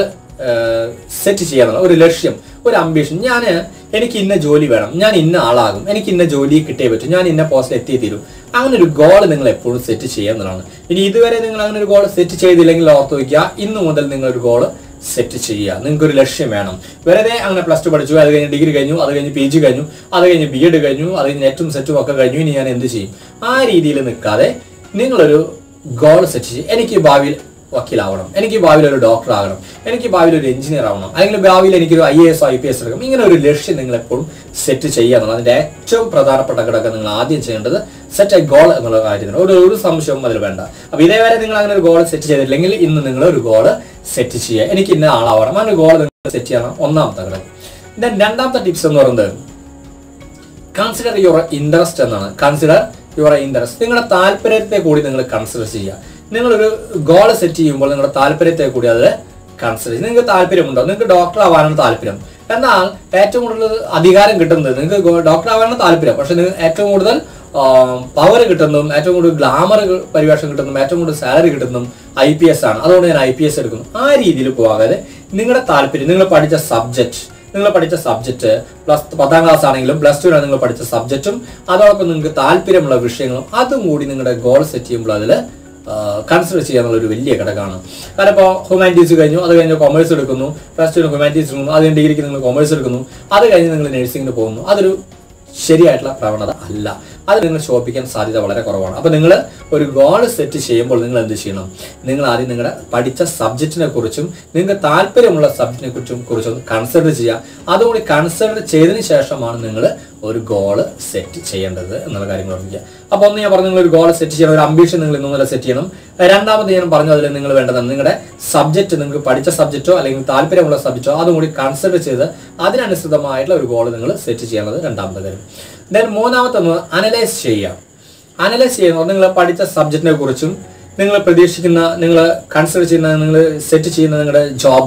സെറ്റ് ചെയ്യാനുള്ള ഒരു ലക്ഷ്യം ഒരു അംബിഷൻ ഞാൻ എനിക്ക് ഇന്ന ജോലി വേണം ഞാൻ ഇന്ന ആളാകും എനിക്ക് ഇന്ന ജോലി കിട്ടിയേ പറ്റും ഞാൻ ഇന്ന പോസ്റ്റിൽ എത്തിയേ തീരും അങ്ങനെ ഒരു ഗോൾ നിങ്ങൾ എപ്പോഴും സെറ്റ് ചെയ്യുക എന്നുള്ളതാണ് ഇനി ഇതുവരെ നിങ്ങൾ അങ്ങനെ ഒരു ഗോൾ സെറ്റ് ചെയ്തില്ലെങ്കിൽ ഓർത്ത് വയ്ക്കുക ഇന്ന് മുതൽ നിങ്ങൾ ഒരു ഗോൾ സെറ്റ് ചെയ്യുക നിങ്ങൾക്ക് ഒരു ലക്ഷ്യം വേണം വെറുതെ അങ്ങനെ പ്ലസ് ടു പഠിച്ചു അത് കഴിഞ്ഞ് ഡിഗ്രി കഴിഞ്ഞു അത് കഴിഞ്ഞ് പി ജി കഴിഞ്ഞു അത് കഴിഞ്ഞ് ബി എഡ് കഴിഞ്ഞു അത് കഴിഞ്ഞ് നെറ്റും സെറ്റും ഒക്കെ കഴിഞ്ഞു ഇനി ഞാൻ എന്ത് ചെയ്യും ആ രീതിയിൽ നിൽക്കാതെ നിങ്ങളൊരു ഗോൾ സെറ്റ് ചെയ്യും എനിക്ക് ഭാവിയിൽ വക്കീലാവണം എനിക്ക് ഭാവിയിൽ ഒരു ഡോക്ടർ ആകണം എനിക്ക് ഭാവിയിൽ ഒരു എഞ്ചിനീയർ ആവണം അല്ലെങ്കിൽ ഭാവിയിൽ എനിക്കൊരു I A S I P S എടുക്കണം ഇങ്ങനെ ഒരു ലക്ഷ്യം നിങ്ങൾ എപ്പോഴും സെറ്റ് ചെയ്യുക എന്നുള്ളത് അതിന്റെ ഏറ്റവും പ്രധാനപ്പെട്ട ഘടകം നിങ്ങൾ ആദ്യം ചെയ്യേണ്ടത് സെറ്റ് എ ഗോൾ എന്നുള്ള കാര്യത്തിന് ഒരു ഒരു സംശയവും അതിൽ വേണ്ട അപ്പൊ ഇതേവരെ നിങ്ങൾ അങ്ങനെ ഒരു ഗോൾ സെറ്റ് ചെയ്തിട്ടില്ലെങ്കിൽ ഇന്ന് നിങ്ങൾ ഒരു ഗോൾ സെറ്റ് ചെയ്യുക എനിക്ക് ഇന്ന ആളാവണം അങ്ങനെ ഗോൾ നിങ്ങൾ സെറ്റ് ചെയ്യണം ഒന്നാമത്തെ ഘടകം ദെൻ രണ്ടാമത്തെ ടിപ്സ് എന്ന് പറയുന്നത് കൺസിഡർ യുവർ ഇൻട്രസ്റ്റ് എന്നാണ് കൺസിഡർ യുവർ ഇൻട്രസ്റ്റ് നിങ്ങളുടെ താല്പര്യത്തെ കൂടി നിങ്ങൾ കൺസിഡർ ചെയ്യുക നിങ്ങളൊരു ഗോൾ സെറ്റ് ചെയ്യുമ്പോൾ നിങ്ങളുടെ താല്പര്യത്തെ കൂടി അത് കൺസിഡർ ചെയ്യും നിങ്ങൾക്ക് താല്പര്യമുണ്ടോ നിങ്ങൾക്ക് ഡോക്ടർ ആവാനാണ് താല്പര്യം എന്നാൽ ഏറ്റവും കൂടുതൽ അധികാരം കിട്ടുന്നത് നിങ്ങൾക്ക് ഡോക്ടർ ആവാനാണ് താല്പര്യം പക്ഷെ നിങ്ങൾക്ക് ഏറ്റവും കൂടുതൽ പവർ കിട്ടുന്നതും ഏറ്റവും കൂടുതൽ ഗ്ലാമർ പരിവേഷം കിട്ടുന്നതും ഏറ്റവും കൂടുതൽ സാലറി കിട്ടുന്നതും ഐ പി എസ് ആണ് അതുകൊണ്ട് ഞാൻ ഐ പി എസ് എടുക്കുന്നു ആ രീതിയിൽ പോകാതെ നിങ്ങളുടെ താല്പര്യം നിങ്ങൾ പഠിച്ച സബ്ജക്റ്റ് നിങ്ങൾ പഠിച്ച സബ്ജക്റ്റ് പ്ലസ് പത്താം ക്ലാസ് ആണെങ്കിലും പ്ലസ് ടുവിലാണ് നിങ്ങൾ പഠിച്ച സബ്ജക്റ്റും അതോടൊപ്പം നിങ്ങൾക്ക് താല്പര്യമുള്ള വിഷയങ്ങളും അതും കൂടി നിങ്ങളുടെ ഗോൾ സെറ്റ് ചെയ്യുമ്പോൾ അതിൽ കൺസിഡർ ചെയ്യാനുള്ള ഒരു വലിയ ഘടകമാണ് കാരണം ഇപ്പോൾ ഹ്യൂമാനിറ്റീസ് കഴിഞ്ഞു അത് കഴിഞ്ഞ് കൊമേഴ്സ് എടുക്കുന്നു പ്ലസ് ടുവിന് ഹ്യൂമാനിറ്റീസ് എടുക്കുന്നു അത് കഴിഞ്ഞ് ഡിഗ്രിക്ക് നിങ്ങൾ കൊമേഴ്സ് എടുക്കുന്നു അത് കഴിഞ്ഞ് നിങ്ങൾ നഴ്സിംഗിന് പോകുന്നു അതൊരു ശരിയായിട്ടുള്ള പ്രവണത അല്ല അത് നിങ്ങൾ ശോഭിക്കാൻ സാധ്യത വളരെ കുറവാണ് അപ്പൊ നിങ്ങൾ ഒരു ഗോൾ സെറ്റ് ചെയ്യുമ്പോൾ നിങ്ങൾ എന്ത് ചെയ്യണം നിങ്ങൾ ആദ്യം നിങ്ങളുടെ പഠിച്ച സബ്ജക്റ്റിനെ കുറിച്ചും നിങ്ങൾക്ക് താല്പര്യമുള്ള സബ്ജക്റ്റിനെ കുറിച്ചും കുറിച്ചും കൺസിഡർ ചെയ്യുക അതുകൂടി കൺസിഡർ ചെയ്തതിന് ശേഷമാണ് നിങ്ങൾ ഒരു ഗോള് സെറ്റ് ചെയ്യേണ്ടത് എന്നുള്ള കാര്യങ്ങൾ ഓർമ്മിക്കുക അപ്പൊ ഒന്ന് ഞാൻ പറഞ്ഞു നിങ്ങൾ ഒരു ഗോൾ സെറ്റ് ചെയ്യണം ഒരു അംബിഷൻ നിങ്ങൾ ഇന്നു മുതൽ സെറ്റ് ചെയ്യണം രണ്ടാമത് ഞാൻ പറഞ്ഞു അതിൽ നിങ്ങൾ വേണ്ടതാണ് നിങ്ങളുടെ സബ്ജക്റ്റ് നിങ്ങൾക്ക് പഠിച്ച സബ്ജക്റ്റോ അല്ലെങ്കിൽ താല്പര്യമുള്ള സബ്ജക്റ്റോ അതും കൂടി കൺസിഡർ ചെയ്ത് അതിനനുസൃതമായിട്ടുള്ള ഒരു ഗോൾ നിങ്ങൾ സെറ്റ് ചെയ്യേണ്ടത് രണ്ടാമത്തെ കാര്യം ദെൻ മൂന്നാമത്തെ ഒന്ന് അനലൈസ് ചെയ്യുക അനലൈസ് ചെയ്യുന്നത് നിങ്ങൾ പഠിച്ച സബ്ജക്റ്റിനെ കുറിച്ചും നിങ്ങൾ പ്രതീക്ഷിക്കുന്ന നിങ്ങൾ കൺസിഡർ ചെയ്യുന്ന നിങ്ങൾ സെറ്റ് ചെയ്യുന്ന നിങ്ങളുടെ ജോബ്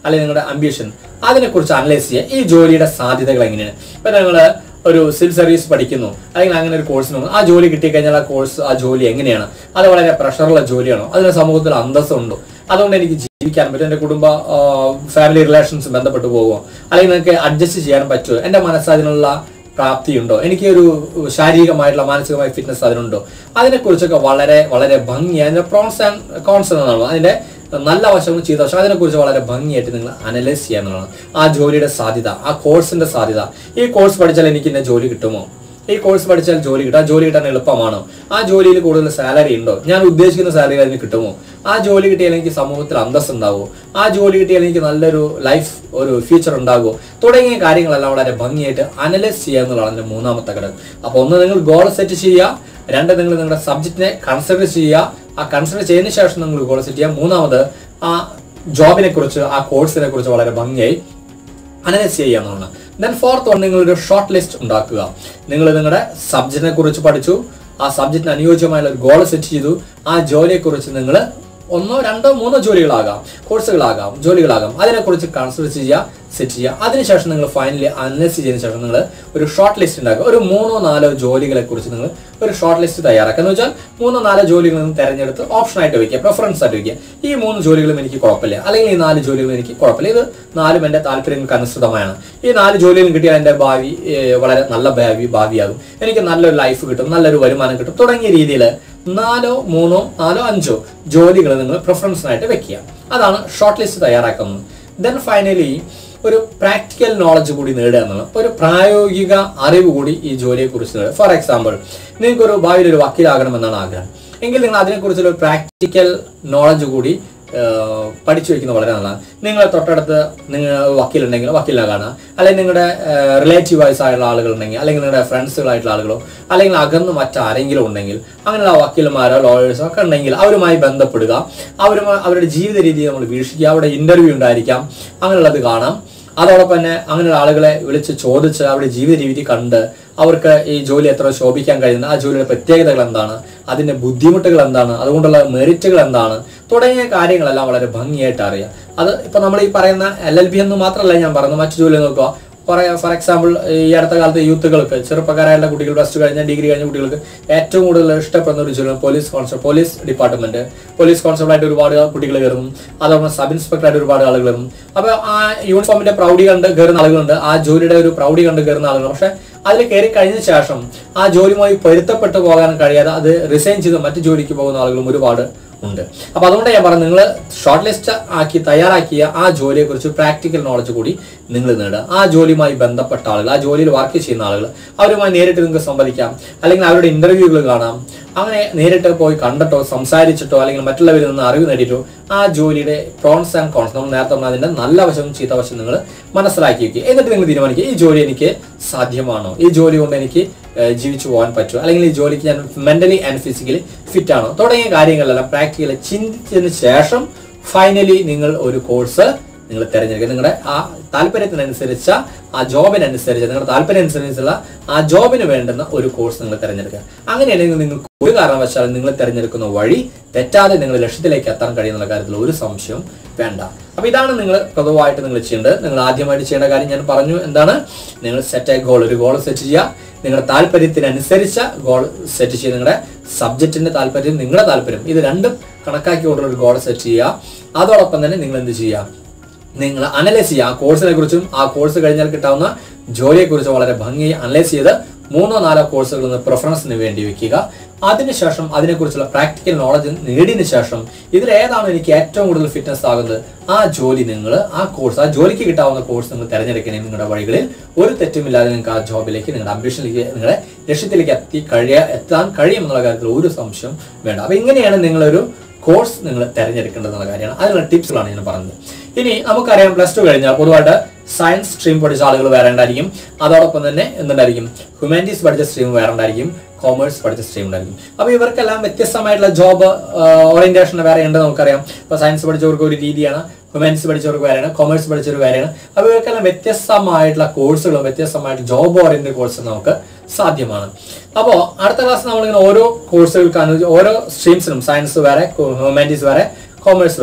അല്ലെങ്കിൽ നിങ്ങളുടെ അംബിഷൻ അതിനെക്കുറിച്ച് അനലൈസ് ചെയ്യുക ഈ ജോലിയുടെ സാധ്യതകൾ എങ്ങനെയാണ് ഇപ്പൊ നിങ്ങൾ ഒരു സിവിൽ സർവീസ് പഠിക്കുന്നു അല്ലെങ്കിൽ അങ്ങനെ ഒരു കോഴ്സിന് പോകുന്നു ആ ജോലി കിട്ടിക്കഴിഞ്ഞാൽ ആ കോഴ്സ് ആ ജോലി എങ്ങനെയാണ് അത് വളരെ പ്രഷറുള്ള ജോലിയാണോ അതിന് സമൂഹത്തിൽ അന്തസ്സുണ്ടോ അതുകൊണ്ട് എനിക്ക് ജീവിക്കാൻ പറ്റും എൻ്റെ കുടുംബ ഫാമിലി റിലേഷൻസ് ബന്ധപ്പെട്ട് പോകുമോ അല്ലെങ്കിൽ നിങ്ങൾക്ക് അഡ്ജസ്റ്റ് ചെയ്യാൻ പറ്റുമോ എൻ്റെ മനസ്സ് അതിനുള്ള പ്രാപ്തിയുണ്ടോ എനിക്ക് ഒരു ശാരീരികമായിട്ടുള്ള മാനസികമായ ഫിറ്റ്നസ് അതിനുണ്ടോ അതിനെക്കുറിച്ചൊക്കെ വളരെ വളരെ ഭംഗിയായി അതിന്റെ പ്രോൺസ് ആൻഡ് കോൺസ് എന്നാണ് അതിന്റെ നല്ല വശങ്ങളും ചെയ്ത വശം അതിനെക്കുറിച്ച് വളരെ ഭംഗിയായിട്ട് നിങ്ങൾ അനലൈസ് ചെയ്യാന്നുള്ളതാണ് ആ ജോലിയുടെ സാധ്യത ആ കോഴ്സിന്റെ സാധ്യത ഈ കോഴ്സ് പഠിച്ചാൽ എനിക്ക് ഇന്ന ജോലി കിട്ടുമോ ഈ കോഴ്സ് പഠിച്ചാൽ ജോലി കിട്ടും ആ ജോലി കിട്ടാൻ എളുപ്പമാണോ ആ ജോലിയിൽ കൂടുതൽ സാലറി ഉണ്ടോ ഞാൻ ഉദ്ദേശിക്കുന്ന സാലറി അതിന് കിട്ടുമോ ആ ജോലി കിട്ടിയാൽ എനിക്ക് സമൂഹത്തിൽ അന്തസ് ഉണ്ടാവുമോ ആ ജോലി കിട്ടിയാൽ എനിക്ക് നല്ലൊരു ലൈഫ് ഒരു ഫ്യൂച്ചർ ഉണ്ടാകുമോ തുടങ്ങിയ കാര്യങ്ങളെല്ലാം വളരെ ഭംഗിയായിട്ട് അനലൈസ് ചെയ്യുക എന്നുള്ളതാണ് എൻ്റെ മൂന്നാമത്തെ ഘടകം അപ്പോൾ ഒന്ന് നിങ്ങൾ ഗോൾ സെറ്റ് ചെയ്യുക രണ്ട് നിങ്ങൾ നിങ്ങളുടെ സബ്ജക്റ്റിനെ കൺസിഡർ ചെയ്യുക ആ കൺസിഡർ ചെയ്തതിന് ശേഷം നിങ്ങൾ ഗോൾ സെറ്റ് ചെയ്യുക മൂന്നാമത് ആ ജോബിനെ കുറിച്ച് ആ കോഴ്സിനെ കുറിച്ച് വളരെ ഭംഗിയായി അനലൈസ് ചെയ്യുക എന്നുള്ളതാണ് ദെൻ ഫോർത്ത് വൺ നിങ്ങളൊരു ഷോർട്ട് ലിസ്റ്റ് ഉണ്ടാക്കുക നിങ്ങൾ നിങ്ങളുടെ സബ്ജക്റ്റിനെ കുറിച്ച് പഠിച്ചു ആ സബ്ജക്റ്റിന് അനുയോജ്യമായുള്ള ഒരു ഗോൾ സെറ്റ് ചെയ്തു ആ ജോലിയെ കുറിച്ച് നിങ്ങൾ ഒന്നോ രണ്ടോ മൂന്നോ ജോലികളാകാം കോഴ്സുകളാകാം ജോലികളാകാം അതിനെക്കുറിച്ച് കൺസിഡർ ചെയ്യുക സെറ്റ് ചെയ്യുക അതിനുശേഷം നിങ്ങൾ ഫൈനലി അനലൈസ് ചെയ്തതിനു ശേഷം നിങ്ങൾ ഒരു ഷോർട്ട് ലിസ്റ്റ് ഉണ്ടാക്കുക ഒരു മൂന്നോ നാലോ ജോലികളെ കുറിച്ച് നിങ്ങൾ ഒരു ഷോർട്ട് ലിസ്റ്റ് തയ്യാറാക്കുക എന്ന് വെച്ചാൽ മൂന്നോ നാലോ ജോലികൾ നിങ്ങൾ തിരഞ്ഞെടുത്ത് ഓപ്ഷൻ ആയിട്ട് വെക്കുക പ്രിഫറൻസ് ആയിട്ട് വെക്കുക ഈ മൂന്ന് ജോലികളും എനിക്ക് കുഴപ്പമില്ല അല്ലെങ്കിൽ ഈ നാല് ജോലികളും എനിക്ക് കുഴപ്പമില്ല ഇത് നാലും എൻ്റെ താല്പര്യങ്ങൾക്ക് അനുസൃതമാണ് ഈ നാല് ജോലികളും കിട്ടിയാൽ എൻ്റെ ഭാവി ഏർ, വളരെ നല്ല ഭാവി ഭാവിയാകും എനിക്ക് നല്ലൊരു ലൈഫ് കിട്ടും നല്ലൊരു വരുമാനം കിട്ടും തുടങ്ങിയ രീതിയിൽ നാലോ മൂന്നോ നാലോ അഞ്ചോ ജോലികൾ നിങ്ങൾ പ്രിഫറൻസിനായിട്ട് വെക്കുക അതാണ് ഷോർട്ട് ലിസ്റ്റ് തയ്യാറാക്കുന്നത് ദെൻ ഫൈനലി ഒരു പ്രാക്ടിക്കൽ നോളജ് കൂടി നേടുക എന്നുള്ളത് ഒരു പ്രായോഗിക അറിവ് കൂടി ഈ ജോലിയെ കുറിച്ച് നേടുക ഫോർ എക്സാമ്പിൾ നിങ്ങൾക്കൊരു ഭാവിയിൽ ഒരു വക്കീലാകണമെന്നാണ് ആഗ്രഹം എങ്കിൽ നിങ്ങൾ അതിനെക്കുറിച്ചുള്ള ഒരു പ്രാക്ടിക്കൽ നോളജ് കൂടി ഏഹ്, പഠിച്ചു വെക്കുന്നത് വളരെ നല്ലതാണ് നിങ്ങളെ തൊട്ടടുത്ത് നിങ്ങൾ വക്കീലുണ്ടെങ്കിൽ വക്കീലിനെ കാണുക അല്ലെങ്കിൽ നിങ്ങളുടെ റിലേറ്റീവ് ആയിട്ടുള്ള ആളുകൾ ഉണ്ടെങ്കിൽ അല്ലെങ്കിൽ നിങ്ങളുടെ ഫ്രണ്ട്സുകളായിട്ടുള്ള ആളുകളോ അല്ലെങ്കിൽ അകന്ന് മറ്റാരെങ്കിലും ഉണ്ടെങ്കിൽ അങ്ങനെയുള്ള വക്കീലന്മാരോ ലോയേഴ്സോ ഒക്കെ ഉണ്ടെങ്കിൽ അവരുമായി ബന്ധപ്പെടുക അവരുമായി അവരുടെ ജീവിത രീതി നമ്മൾ വീക്ഷിക്കുക അവിടെ ഇന്റർവ്യൂ ഉണ്ടായിരിക്കാം അങ്ങനെയുള്ളത് കാണാം അതോടൊപ്പം തന്നെ അങ്ങനെയുള്ള ആളുകളെ വിളിച്ച് ചോദിച്ച് അവരുടെ ജീവിത രീതി കണ്ട് അവർക്ക് ഈ ജോലി എത്ര ശോഭിക്കാൻ കഴിയുന്നത് ആ ജോലിയുടെ പ്രത്യേകതകൾ എന്താണ് അതിന്റെ ബുദ്ധിമുട്ടുകൾ എന്താണ് അതുകൊണ്ടുള്ള മെറിറ്റുകൾ എന്താണ് തുടങ്ങിയ കാര്യങ്ങളെല്ലാം വളരെ ഭംഗിയായിട്ട് അറിയാം അത് ഇപ്പൊ നമ്മൾ ഈ പറയുന്ന എൽ എൽ ബി എന്ന് മാത്രമല്ല ഞാൻ പറയുന്നത് മറ്റു ജോലി നോക്കുക ഫോർ എക്സാമ്പിൾ ഈ അടുത്ത കാലത്ത് യൂത്തുകൾക്ക് ചെറുപ്പക്കാരായുള്ള കുട്ടികൾ പ്ലസ് ടു കഴിഞ്ഞ ഡിഗ്രി കഴിഞ്ഞ കുട്ടികൾക്ക് ഏറ്റവും കൂടുതൽ ഇഷ്ടപ്പെടുന്ന ഒരു ജോലി police constable police department police constable ആയിട്ട് ഒരുപാട് കുട്ടികൾ കയറുന്നു അതോടൊപ്പം സബ് ഇൻസ്പെക്ടർ ആയിട്ട് ഒരുപാട് ആളുകൾ കയറുന്നു അപ്പൊ ആ യൂണിഫോമിന്റെ പ്രൗഢി കണ്ട് കയറുന്ന ആളുകളുണ്ട് ആ ജോലിയുടെ ഒരു പ്രൗഢി കണ്ട് കയറുന്ന ആളുകളുണ്ട് പക്ഷെ അതിൽ കയറി കഴിഞ്ഞ ശേഷം ആ ജോലിയുമായി പൊരുത്തപ്പെട്ടു പോകാൻ കഴിയാതെ അത് റിസൈൻ ചെയ്ത് മറ്റു ജോലിക്ക് പോകുന്ന ആളുകളും ഒരുപാട് ഉണ്ട് അപ്പൊ അതുകൊണ്ട് ഞാൻ പറഞ്ഞു നിങ്ങൾ ഷോർട്ട് ലിസ്റ്റ് ആക്കി തയ്യാറാക്കിയ ആ ജോലിയെ കുറിച്ച് പ്രാക്ടിക്കൽ നോളജ് കൂടി നിങ്ങൾ നേടുക ആ ജോലിയുമായി ബന്ധപ്പെട്ട ആളുകൾ ആ ജോലിയിൽ വർക്ക് ചെയ്യുന്ന ആളുകൾ അവരുമായി നേരിട്ട് നിങ്ങൾക്ക് സംവദിക്കാം അല്ലെങ്കിൽ അവരുടെ ഇന്റർവ്യൂകൾ കാണാം അങ്ങനെ നേരിട്ട് പോയി കണ്ടിട്ടോ സംസാരിച്ചിട്ടോ അല്ലെങ്കിൽ മറ്റുള്ളവരിൽ നിന്ന് അറിവ് നേടിയിട്ടോ ആ ജോലിയുടെ പ്രോൺസ് ആൻഡ് കോൺസ് നമ്മൾ നേരത്തെ പറഞ്ഞ അതിന്റെ നല്ല വശവും ചീത്ത വശം നിങ്ങൾ മനസ്സിലാക്കി വെക്കുക എന്നിട്ട് നിങ്ങൾ തീരുമാനിക്കുക ഈ ജോലി എനിക്ക് സാധ്യമാണോ ഈ ജോലി കൊണ്ട് എനിക്ക് ഏഹ്, ജീവിച്ചു പോകാൻ പറ്റുമോ അല്ലെങ്കിൽ ഈ ജോലിക്ക് ഞാൻ മെന്റലി ആൻഡ് ഫിസിക്കലി ഫിറ്റ് ആണോ തുടങ്ങിയ കാര്യങ്ങളെല്ലാം പ്രാക്ടിക്കലി ചിന്തിച്ചതിന് ശേഷം ഫൈനലി നിങ്ങൾ ഒരു കോഴ്സ് നിങ്ങൾ തിരഞ്ഞെടുക്കുക നിങ്ങളുടെ ആ താല്പര്യത്തിനനുസരിച്ച ആ ജോബിനനുസരിച്ച് നിങ്ങളുടെ താല്പര്യം അനുസരിച്ചുള്ള ആ ജോബിന് വേണ്ടുന്ന ഒരു കോഴ്സ് നിങ്ങൾ തിരഞ്ഞെടുക്കുക അങ്ങനെയാണെങ്കിൽ നിങ്ങൾക്ക് ഒരു കാരണവശാലും നിങ്ങൾ തിരഞ്ഞെടുക്കുന്ന വഴി തെറ്റാതെ നിങ്ങൾ ലക്ഷ്യത്തിലേക്ക് എത്താൻ കഴിയുന്ന കാര്യത്തിൽ ഒരു സംശയവും വേണ്ട അപ്പൊ ഇതാണ് നിങ്ങൾ പൊതുവായിട്ട് നിങ്ങൾ ചെയ്യേണ്ടത് നിങ്ങൾ ആദ്യമായിട്ട് ചെയ്യേണ്ട കാര്യം ഞാൻ പറഞ്ഞു എന്താണ് നിങ്ങൾ സെറ്റ് ആയി ഗോൾ ഒരു ഗോൾ സെറ്റ് ചെയ്യുക നിങ്ങളുടെ താല്പര്യത്തിനനുസരിച്ച ഗോൾ സെറ്റ് ചെയ്യുക നിങ്ങളുടെ സബ്ജക്റ്റിന്റെ താല്പര്യം നിങ്ങളുടെ താല്പര്യം ഇത് രണ്ടും കണക്കാക്കിക്കൊണ്ടുള്ള ഒരു ഗോൾ സെറ്റ് ചെയ്യുക അതോടൊപ്പം തന്നെ നിങ്ങൾ എന്ത് ചെയ്യുക നിങ്ങൾ അനലൈസ് ചെയ്യുക ആ കോഴ്സിനെ കുറിച്ചും ആ കോഴ്സ് കഴിഞ്ഞാൽ കിട്ടാവുന്ന ജോലിയെ കുറിച്ചും വളരെ ഭംഗി അനലൈസ് ചെയ്ത് മൂന്നോ നാലോ കോഴ്സുകൾ ഒന്ന് പ്രിഫറൻസിന് വേണ്ടി വെക്കുക അതിനുശേഷം അതിനെക്കുറിച്ചുള്ള പ്രാക്ടിക്കൽ നോളജ് നേടിയതിനു ശേഷം ഇതിൽ ഏതാണ് എനിക്ക് ഏറ്റവും കൂടുതൽ ഫിറ്റ്നസ് ആകുന്നത് ആ ജോലി നിങ്ങൾ ആ കോഴ്സ് ആ ജോലിക്ക് കിട്ടാവുന്ന കോഴ്സ് നിങ്ങൾ തിരഞ്ഞെടുക്കണേ നിങ്ങളുടെ വഴികളിൽ ഒരു തെറ്റുമില്ലാതെ നിങ്ങൾക്ക് ആ ജോബിലേക്ക് നിങ്ങളുടെ അംബിഷനിലേക്ക് നിങ്ങളുടെ ലക്ഷ്യത്തിലേക്ക് എത്തി കഴിയാ എത്താൻ കഴിയും എന്നുള്ള കാര്യത്തിൽ ഒരു സംശയം വേണ്ട അപ്പൊ ഇങ്ങനെയാണ് നിങ്ങളൊരു കോഴ്സ് നിങ്ങൾ തിരഞ്ഞെടുക്കേണ്ടതെന്നുള്ള കാര്യമാണ് അതിനുള്ള ടിപ്സുകളാണ് ഞാൻ പറഞ്ഞത് ഇനി നമുക്കറിയാം പ്ലസ് ടു കഴിഞ്ഞാൽ പൊതുവായിട്ട് സയൻസ് സ്ട്രീം പഠിച്ച ആളുകൾ വേറെ ഉണ്ടായിരിക്കും അതോടൊപ്പം തന്നെ എന്തുണ്ടായിരിക്കും ഹ്യൂമാനിറ്റീസ് പഠിച്ച സ്ട്രീം വേറെ ഉണ്ടായിരിക്കും കോമേഴ്സ് പഠിച്ച സ്ട്രീം ഉണ്ടായിരിക്കും അപ്പൊ ഇവർക്കെല്ലാം വ്യത്യസ്തമായിട്ടുള്ള ജോബ് ഓറിയന്റേഷൻ വേറെ ഉണ്ട് നമുക്കറിയാം ഇപ്പൊ സയൻസ് പഠിച്ചവർക്ക് ഒരു രീതിയാണ് ഹ്യൂമാനിറ്റീസ് പഠിച്ചവർക്ക് വേറെയാണ് കൊമേഴ്സ് പഠിച്ചവർക്ക് വേറെയാണ് അപ്പൊ ഇവർക്കെല്ലാം വ്യത്യസ്തമായിട്ടുള്ള കോഴ്സുകളും വ്യത്യസ്തമായിട്ട് ജോബ് ഓറിയന്റഡ് കോഴ്സും നമുക്ക് സാധ്യമാണ് അപ്പോൾ അടുത്ത ക്ലാസ് നമ്മളിങ്ങനെ ഓരോ കോഴ്സുകൾക്ക് അനു ഓരോ സ്ട്രീംസിനും സയൻസ് വേറെ ഹ്യൂമാനിറ്റീസ് വേറെ കോമേഴ്സ് വേറെ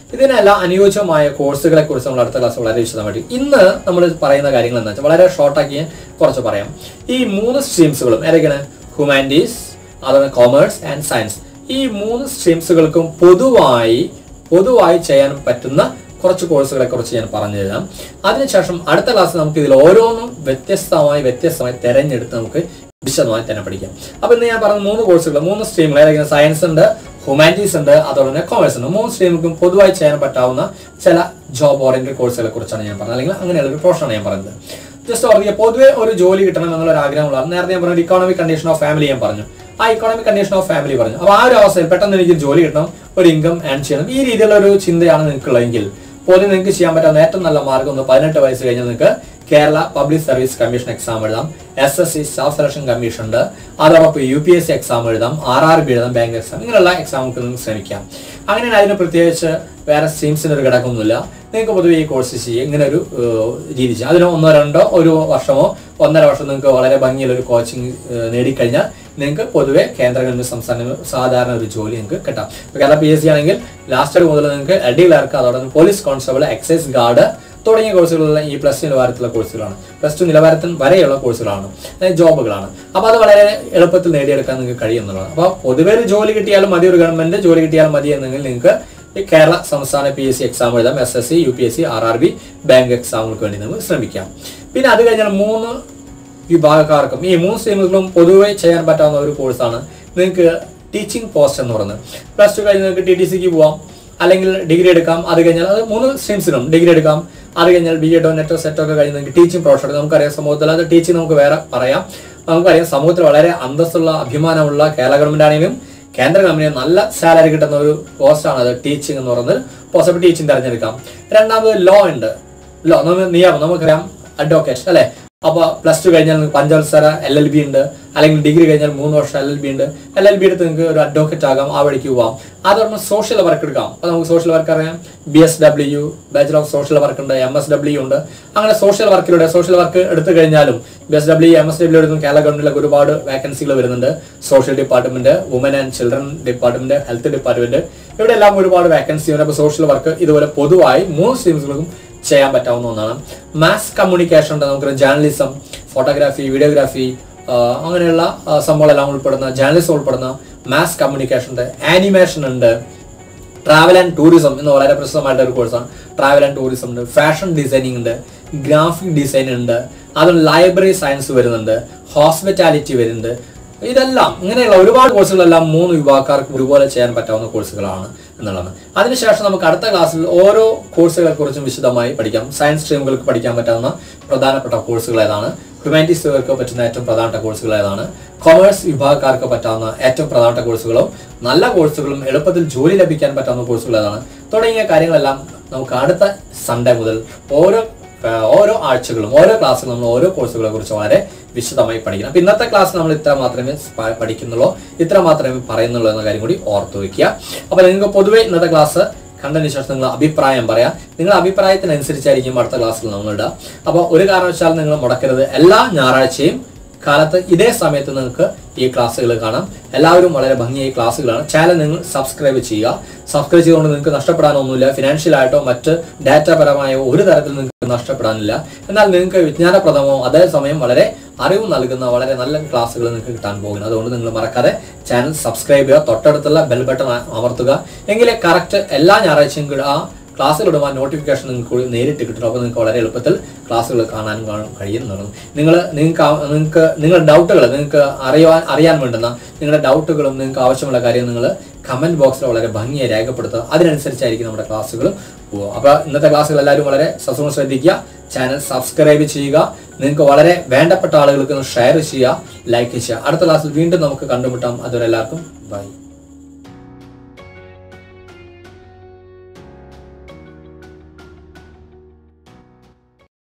ഇതിനെല്ലാം അനുയോജ്യമായ കോഴ്സുകളെ കുറിച്ച് നമ്മൾ അടുത്ത ക്ലാസ് വളരെ വിശദമായിട്ട് ഇന്ന് നമ്മൾ പറയുന്ന കാര്യങ്ങൾ എന്താ വെച്ചാൽ വളരെ ഷോർട്ടാക്കി ഞാൻ കുറച്ച് പറയാം ഈ മൂന്ന് സ്ട്രീംസുകളും ഏതൊക്കെയാണ് ഹ്യൂമാനിറ്റീസ് അതുപോലെ കോമേഴ്സ് ആൻഡ് സയൻസ് ഈ മൂന്ന് സ്ട്രീംസുകൾക്കും പൊതുവായി പൊതുവായി ചെയ്യാൻ പറ്റുന്ന കുറച്ച് കോഴ്സുകളെ കുറിച്ച് ഞാൻ പറഞ്ഞു തരാം അതിനുശേഷം അടുത്ത ക്ലാസ് നമുക്ക് ഇതിൽ ഓരോന്നും വ്യത്യസ്തമായി വ്യത്യസ്തമായി തെരഞ്ഞെടുത്ത് നമുക്ക് വിശദമായി തന്നെ പഠിക്കാം അപ്പൊ ഇന്ന് ഞാൻ പറഞ്ഞ മൂന്ന് കോഴ്സുകൾ മൂന്ന് സ്ട്രീമുകൾ ഏതൊക്കെയാണ് സയൻസ് ഉണ്ട് ഹ്യൂമാനിറ്റീസ് ഉണ്ട് അതോടെ തന്നെ കോമേഴ്സ് ഉണ്ട് മൂന്ന് സ്ട്രീമുകൾക്കും പൊതുവായി ചെയ്യാൻ പറ്റാവുന്ന ചില ജോബ് ഓറിയന്റഡ് കോഴ്സുകളെ കുറിച്ചാണ് ഞാൻ പറഞ്ഞത് അല്ലെങ്കിൽ അങ്ങനെയുള്ള ഒരു പോർഷനാണ് ഞാൻ പറയുന്നത് ജസ്റ്റ് ഓർക്കുക പൊതുവെ ഒരു ജോലി കിട്ടണം എന്നുള്ള ഒരു ആഗ്രഹമുള്ള നേരത്തെ ഞാൻ പറഞ്ഞ ഇക്കോണമിക് കണ്ടീഷൻ ഓഫ് ഫാമിലി ഞാൻ പറഞ്ഞു ആ ഇക്കോണമിക് കണ്ടീഷൻ ഓഫ് ഫാമിലി പറഞ്ഞു അപ്പൊ ആ ഒരു അവസ്ഥയിൽ പെട്ടെന്ന് എനിക്ക് ജോലി കിട്ടണം ഒരു ഇൻകം ഏൺ ചെയ്യണം ഈ രീതിയിലുള്ള ഒരു ചിന്തയാണ് നിങ്ങൾക്കുള്ളതെങ്കിൽ പൊതുവെ നിങ്ങൾക്ക് ചെയ്യാൻ പറ്റാവുന്ന ഏറ്റവും നല്ല മാർഗം ഒന്ന് പതിനെട്ട് വയസ്സ് കഴിഞ്ഞാൽ നിങ്ങൾക്ക് Kerala public service commission exam എഴുതാം S S C staff selection commission ഉണ്ട് അതോടൊപ്പം U P S C exam എഴുതാം ആർ ആർ ബി എഴുതാം ബാങ്ക് എക്സാം ഇങ്ങനെയുള്ള എക്സാമുകൾക്ക് നിങ്ങൾക്ക് ശ്രമിക്കാം അങ്ങനെ അതിന് പ്രത്യേകിച്ച് വേറെ സ്ട്രീംസിന് ഒരു ഘടകമൊന്നുമില്ല നിങ്ങൾക്ക് പൊതുവെ ഈ കോഴ്സ് ചെയ്യുക ഇങ്ങനെ ഒരു ഏഹ്, രീതി ചെയ്യാം അതിന് ഒന്നോ രണ്ടോ ഒരു വർഷമോ ഒന്നര വർഷം നിങ്ങൾക്ക് വളരെ ഭംഗിയുള്ള ഒരു കോച്ചിങ് നേടിക്കഴിഞ്ഞാൽ നിങ്ങൾക്ക് പൊതുവെ കേന്ദ്ര ഗവൺമെന്റ് സംസ്ഥാന ഗവൺമെന്റ് സാധാരണ ഒരു ജോലി നിങ്ങൾക്ക് കിട്ടാം ഇപ്പൊ കേരള പി എസ് സി ആണെങ്കിൽ ലാസ്റ്റ് മുതൽ നിങ്ങൾക്ക് എഡി ക്ലർക്ക് അതോടൊപ്പം പോലീസ് കോൺസ്റ്റബിൾ എക്സൈസ് ഗാർഡ് തുടങ്ങിയ കോഴ്സുകളെല്ലാം ഈ പ്ലസ് ടു നിലവാരത്തിലുള്ള കോഴ്സുകളാണ് പ്ലസ് ടു നിലവാരത്തിന് വരെയുള്ള കോഴ്സുകളാണ് അതായത് ജോബുകളാണ് അപ്പോൾ അത് വളരെ എളുപ്പത്തിൽ നേടിയെടുക്കാൻ നിങ്ങൾക്ക് കഴിയുന്നതാണ് അപ്പോൾ പൊതുവെ ഒരു ജോലി കിട്ടിയാലും മതി ഒരു ഗവൺമെന്റ് ജോലി കിട്ടിയാലും മതി എന്നെങ്കിൽ നിങ്ങൾക്ക് ഈ കേരള സംസ്ഥാന പി എസ് സി എക്സാം എഴുതാം S S C U P S C R R B bank എക്സാമുകൾക്ക് വേണ്ടി നമുക്ക് ശ്രമിക്കാം പിന്നെ അത് കഴിഞ്ഞാൽ മൂന്ന് വിഭാഗക്കാർക്കും ഈ മൂന്ന് സ്ട്രീമുകളും പൊതുവെ ചെയ്യാൻ പറ്റാവുന്ന ഒരു കോഴ്സാണ് നിങ്ങൾക്ക് ടീച്ചിങ് പോസ്റ്റ് എന്ന് പറയുന്നത് പ്ലസ് ടു കഴിഞ്ഞ് നിങ്ങൾക്ക് ടി ടി സിക്ക് പോവാം അല്ലെങ്കിൽ ഡിഗ്രി എടുക്കാം അത് കഴിഞ്ഞാൽ അത് മൂന്ന് സ്ട്രീംസിനും ഡിഗ്രി എടുക്കാം അത് കഴിഞ്ഞാൽ ബി എഡോ നെറ്റോ സെറ്റോ ഒക്കെ കഴിഞ്ഞ് നിങ്ങൾക്ക് ടീച്ചിങ് പ്രൊഫഷൻ നമുക്കറിയാം സമൂഹത്തിൽ അത് ടീച്ചിങ് നമുക്ക് വേറെ പറയാം നമുക്കറിയാം സമൂഹത്തിൽ വളരെ അന്തസ്സുള്ള അഭിമാനമുള്ള കേരള ഗവൺമെന്റ് ആണെങ്കിലും കേന്ദ്ര ഗവൺമെന്റ് നല്ല സാലറി കിട്ടുന്ന ഒരു പോസ്റ്റാണ് അത് ടീച്ചിങ് എന്ന് പറയുന്നത് പോസിബിൾ ടീച്ചിങ് തിരഞ്ഞെടുക്കാം രണ്ടാമത് ലോ ഉണ്ട് ലോ നമ്മൾ നിയമം നമുക്കറിയാം അഡ്വക്കേറ്റ് അല്ലെ അപ്പൊ പ്ലസ് ടു കഴിഞ്ഞാൽ നിങ്ങൾക്ക് പഞ്ചവത്സര എൽ എൽ ബി ഉണ്ട് അല്ലെങ്കിൽ ഡിഗ്രി കഴിഞ്ഞാൽ മൂന്ന് വർഷം എൽ എൽ ബി ഉണ്ട് എൽ എൽ ബി എടുത്ത് നിങ്ങൾക്ക് ഒരു അഡ്വക്കേറ്റ് ആകാം ആ വഴിക്ക് പോവാം അതോടൊപ്പം സോഷ്യൽ വർക്ക് എടുക്കാം അപ്പൊ നമുക്ക് സോഷ്യൽ വർക്ക് അറിയാം B S W bachelor of social work ഉണ്ട് എം എസ് ഡബ്ല്യു ഉണ്ട് അങ്ങനെ സോഷ്യൽ വർക്കിലൂടെ സോഷ്യൽ വർക്ക് എടുത്തു കഴിഞ്ഞാലും B S W M S W എടുത്തും കേരള ഗവൺമെന്റിലൊക്കെ ഒരുപാട് വേക്കൻസികൾ വരുന്നുണ്ട് social department woman and children department health department ഇവിടെ എല്ലാം ഒരുപാട് വേക്കൻസി ഉണ്ട് അപ്പോൾ സോഷ്യൽ വർക്ക് ഇതുപോലെ പൊതുവായി മൂന്ന് സ്ട്രീംസുകൾക്കും ചെയ്യാൻ പറ്റാവുന്ന ഒന്നാണ് മാസ് കമ്മ്യൂണിക്കേഷൻ ഉണ്ട് നമുക്ക് ജേർണലിസം ഫോട്ടോഗ്രാഫി വീഡിയോഗ്രാഫി അങ്ങനെയുള്ള ആ, സംഭവങ്ങളെല്ലാം ഉൾപ്പെടുന്ന ജേർണലിസം ഉൾപ്പെടുന്ന മാസ് കമ്മ്യൂണിക്കേഷൻ ഉണ്ട് ആനിമേഷൻ ഉണ്ട് ട്രാവൽ ആൻഡ് ടൂറിസം എന്ന് വളരെ പ്രസിദ്ധമായിട്ട് ഒരു കോഴ്സാണ് ട്രാവൽ ആൻഡ് ടൂറിസം ഉണ്ട് ഫാഷൻ ഡിസൈനിങ് ഉണ്ട് ഗ്രാഫിക് ഡിസൈൻ ഉണ്ട് അതും ലൈബ്രറി സയൻസ് വരുന്നുണ്ട് ഹോസ്പിറ്റാലിറ്റി വരുന്നുണ്ട് ഇതെല്ലാം ഇങ്ങനെയുള്ള ഒരുപാട് കോഴ്സുകളെല്ലാം മൂന്ന് വിഭാഗക്കാർക്ക് ഒരുപോലെ ചെയ്യാൻ പറ്റാവുന്ന കോഴ്സുകളാണ് എന്നുള്ളതാണ് അതിനുശേഷം നമുക്ക് അടുത്ത ക്ലാസ്സിൽ ഓരോ കോഴ്സുകളെ കുറിച്ചും വിശദമായി പഠിക്കാം സയൻസ് സ്ട്രീമുകൾക്ക് പഠിക്കാൻ പറ്റാവുന്ന പ്രധാനപ്പെട്ട കോഴ്സുകൾ ഏതാണ് ഹ്യൂമാനിറ്റീസുകാർക്ക് പറ്റുന്ന ഏറ്റവും പ്രധാനപ്പെട്ട കോഴ്സുകൾ ഏതാണ് കൊമേഴ്സ് വിഭാഗക്കാർക്ക് പറ്റാവുന്ന ഏറ്റവും പ്രധാനപ്പെട്ട കോഴ്സുകളും നല്ല കോഴ്സുകളും എളുപ്പത്തിൽ ജോലി ലഭിക്കാൻ പറ്റാവുന്ന കോഴ്സുകൾ ഏതാണ് തുടങ്ങിയ കാര്യങ്ങളെല്ലാം നമുക്ക് അടുത്ത സൺഡേ മുതൽ ഓരോ ആ, ഓരോ ആഴ്ചകളും ഓരോ ക്ലാസ്സുകളും നമ്മൾ ഓരോ കോഴ്സുകളെ കുറിച്ച് വളരെ വിശദമായി പഠിക്കണം അപ്പൊ ഇന്നത്തെ ക്ലാസ് നമ്മൾ ഇത്ര മാത്രമേ പ- പഠിക്കുന്നുള്ളൂ ഇത്ര മാത്രമേ പറയുന്നുള്ളൂ എന്ന കാര്യം കൂടി ഓർത്തു വെക്കുക അപ്പൊ നിങ്ങൾക്ക് പൊതുവെ ഇന്നത്തെ ക്ലാസ് കണ്ടതിന് ശേഷം നിങ്ങൾ അഭിപ്രായം പറയാം നിങ്ങളുടെ അഭിപ്രായത്തിനനുസരിച്ചായിരിക്കും അടുത്ത ക്ലാസ്സിൽ നമ്മൾ ഇടുക അപ്പോൾ ഒരു കാരണവശാലും നിങ്ങൾ മുടക്കരുത് എല്ലാ ഞായറാഴ്ചയും കാലത്ത് ഇതേ സമയത്ത് നിങ്ങൾക്ക് ഈ ക്ലാസ്സുകൾ കാണാം എല്ലാവരും വളരെ ഭംഗിയായി ക്ലാസ്സുകളാണ് ചാനൽ നിങ്ങൾ സബ്സ്ക്രൈബ് ചെയ്യുക സബ്സ്ക്രൈബ് ചെയ്തുകൊണ്ട് നിങ്ങൾക്ക് നഷ്ടപ്പെടാനൊന്നുമില്ല ഫിനാൻഷ്യൽ ആയിട്ടോ മറ്റ് ഡാറ്റ പരമായോ ഒരു തരത്തിൽ നിങ്ങൾക്ക് നഷ്ടപ്പെടാനില്ല എന്നാൽ നിങ്ങൾക്ക് വിജ്ഞാനപ്രദമോ അതേസമയം വളരെ അറിവ് നൽകുന്ന വളരെ നല്ല ക്ലാസ്സുകൾ നിങ്ങൾക്ക് കിട്ടാൻ പോകുന്നത് അതുകൊണ്ട് നിങ്ങൾ മറക്കാതെ ചാനൽ സബ്സ്ക്രൈബ് ചെയ്യുക തൊട്ടടുത്തുള്ള ബെൽ ബട്ടൺ അമർത്തുക എങ്കിലേ കറക്റ്റ് എല്ലാ ഞായറാഴ്ചയും കൂടെ ആ ക്ലാസ്സുകൾ ഇടുമ്പോൾ നോട്ടിഫിക്കേഷൻ നിങ്ങൾക്ക് കൂടി നേരിട്ട് കിട്ടും അപ്പോൾ നിങ്ങൾക്ക് വളരെ എളുപ്പത്തിൽ ക്ലാസ്സുകൾ കാണാനും കാണാൻ കഴിയുന്നതാണ് നിങ്ങൾ നിങ്ങൾക്ക് ആ- നിങ്ങൾക്ക് നിങ്ങളുടെ ഡൗട്ടുകൾ നിങ്ങൾക്ക് അറിയാൻ അറിയാൻ വേണ്ടുന്ന നിങ്ങളുടെ ഡൗട്ടുകളും നിങ്ങൾക്ക് ആവശ്യമുള്ള കാര്യം നിങ്ങൾ കമന്റ് ബോക്സിൽ വളരെ ഭംഗിയായി രേഖപ്പെടുത്തുക അതിനനുസരിച്ചായിരിക്കും നമ്മുടെ ക്ലാസ്സുകൾ പോവുക അപ്പോൾ ഇന്നത്തെ ക്ലാസ്സുകൾ എല്ലാവരും വളരെ സസൂണം ശ്രദ്ധിക്കുക ചാനൽ സബ്സ്ക്രൈബ് ചെയ്യുക നിങ്ങൾക്ക് വളരെ വേണ്ടപ്പെട്ട ആളുകൾക്ക് ഷെയർ ചെയ്യുക ലൈക്ക് ചെയ്യുക അടുത്ത ക്ലാസ്സിൽ വീണ്ടും നമുക്ക് കണ്ടുമുട്ടാം അതുവരെ എല്ലാവർക്കും ബൈ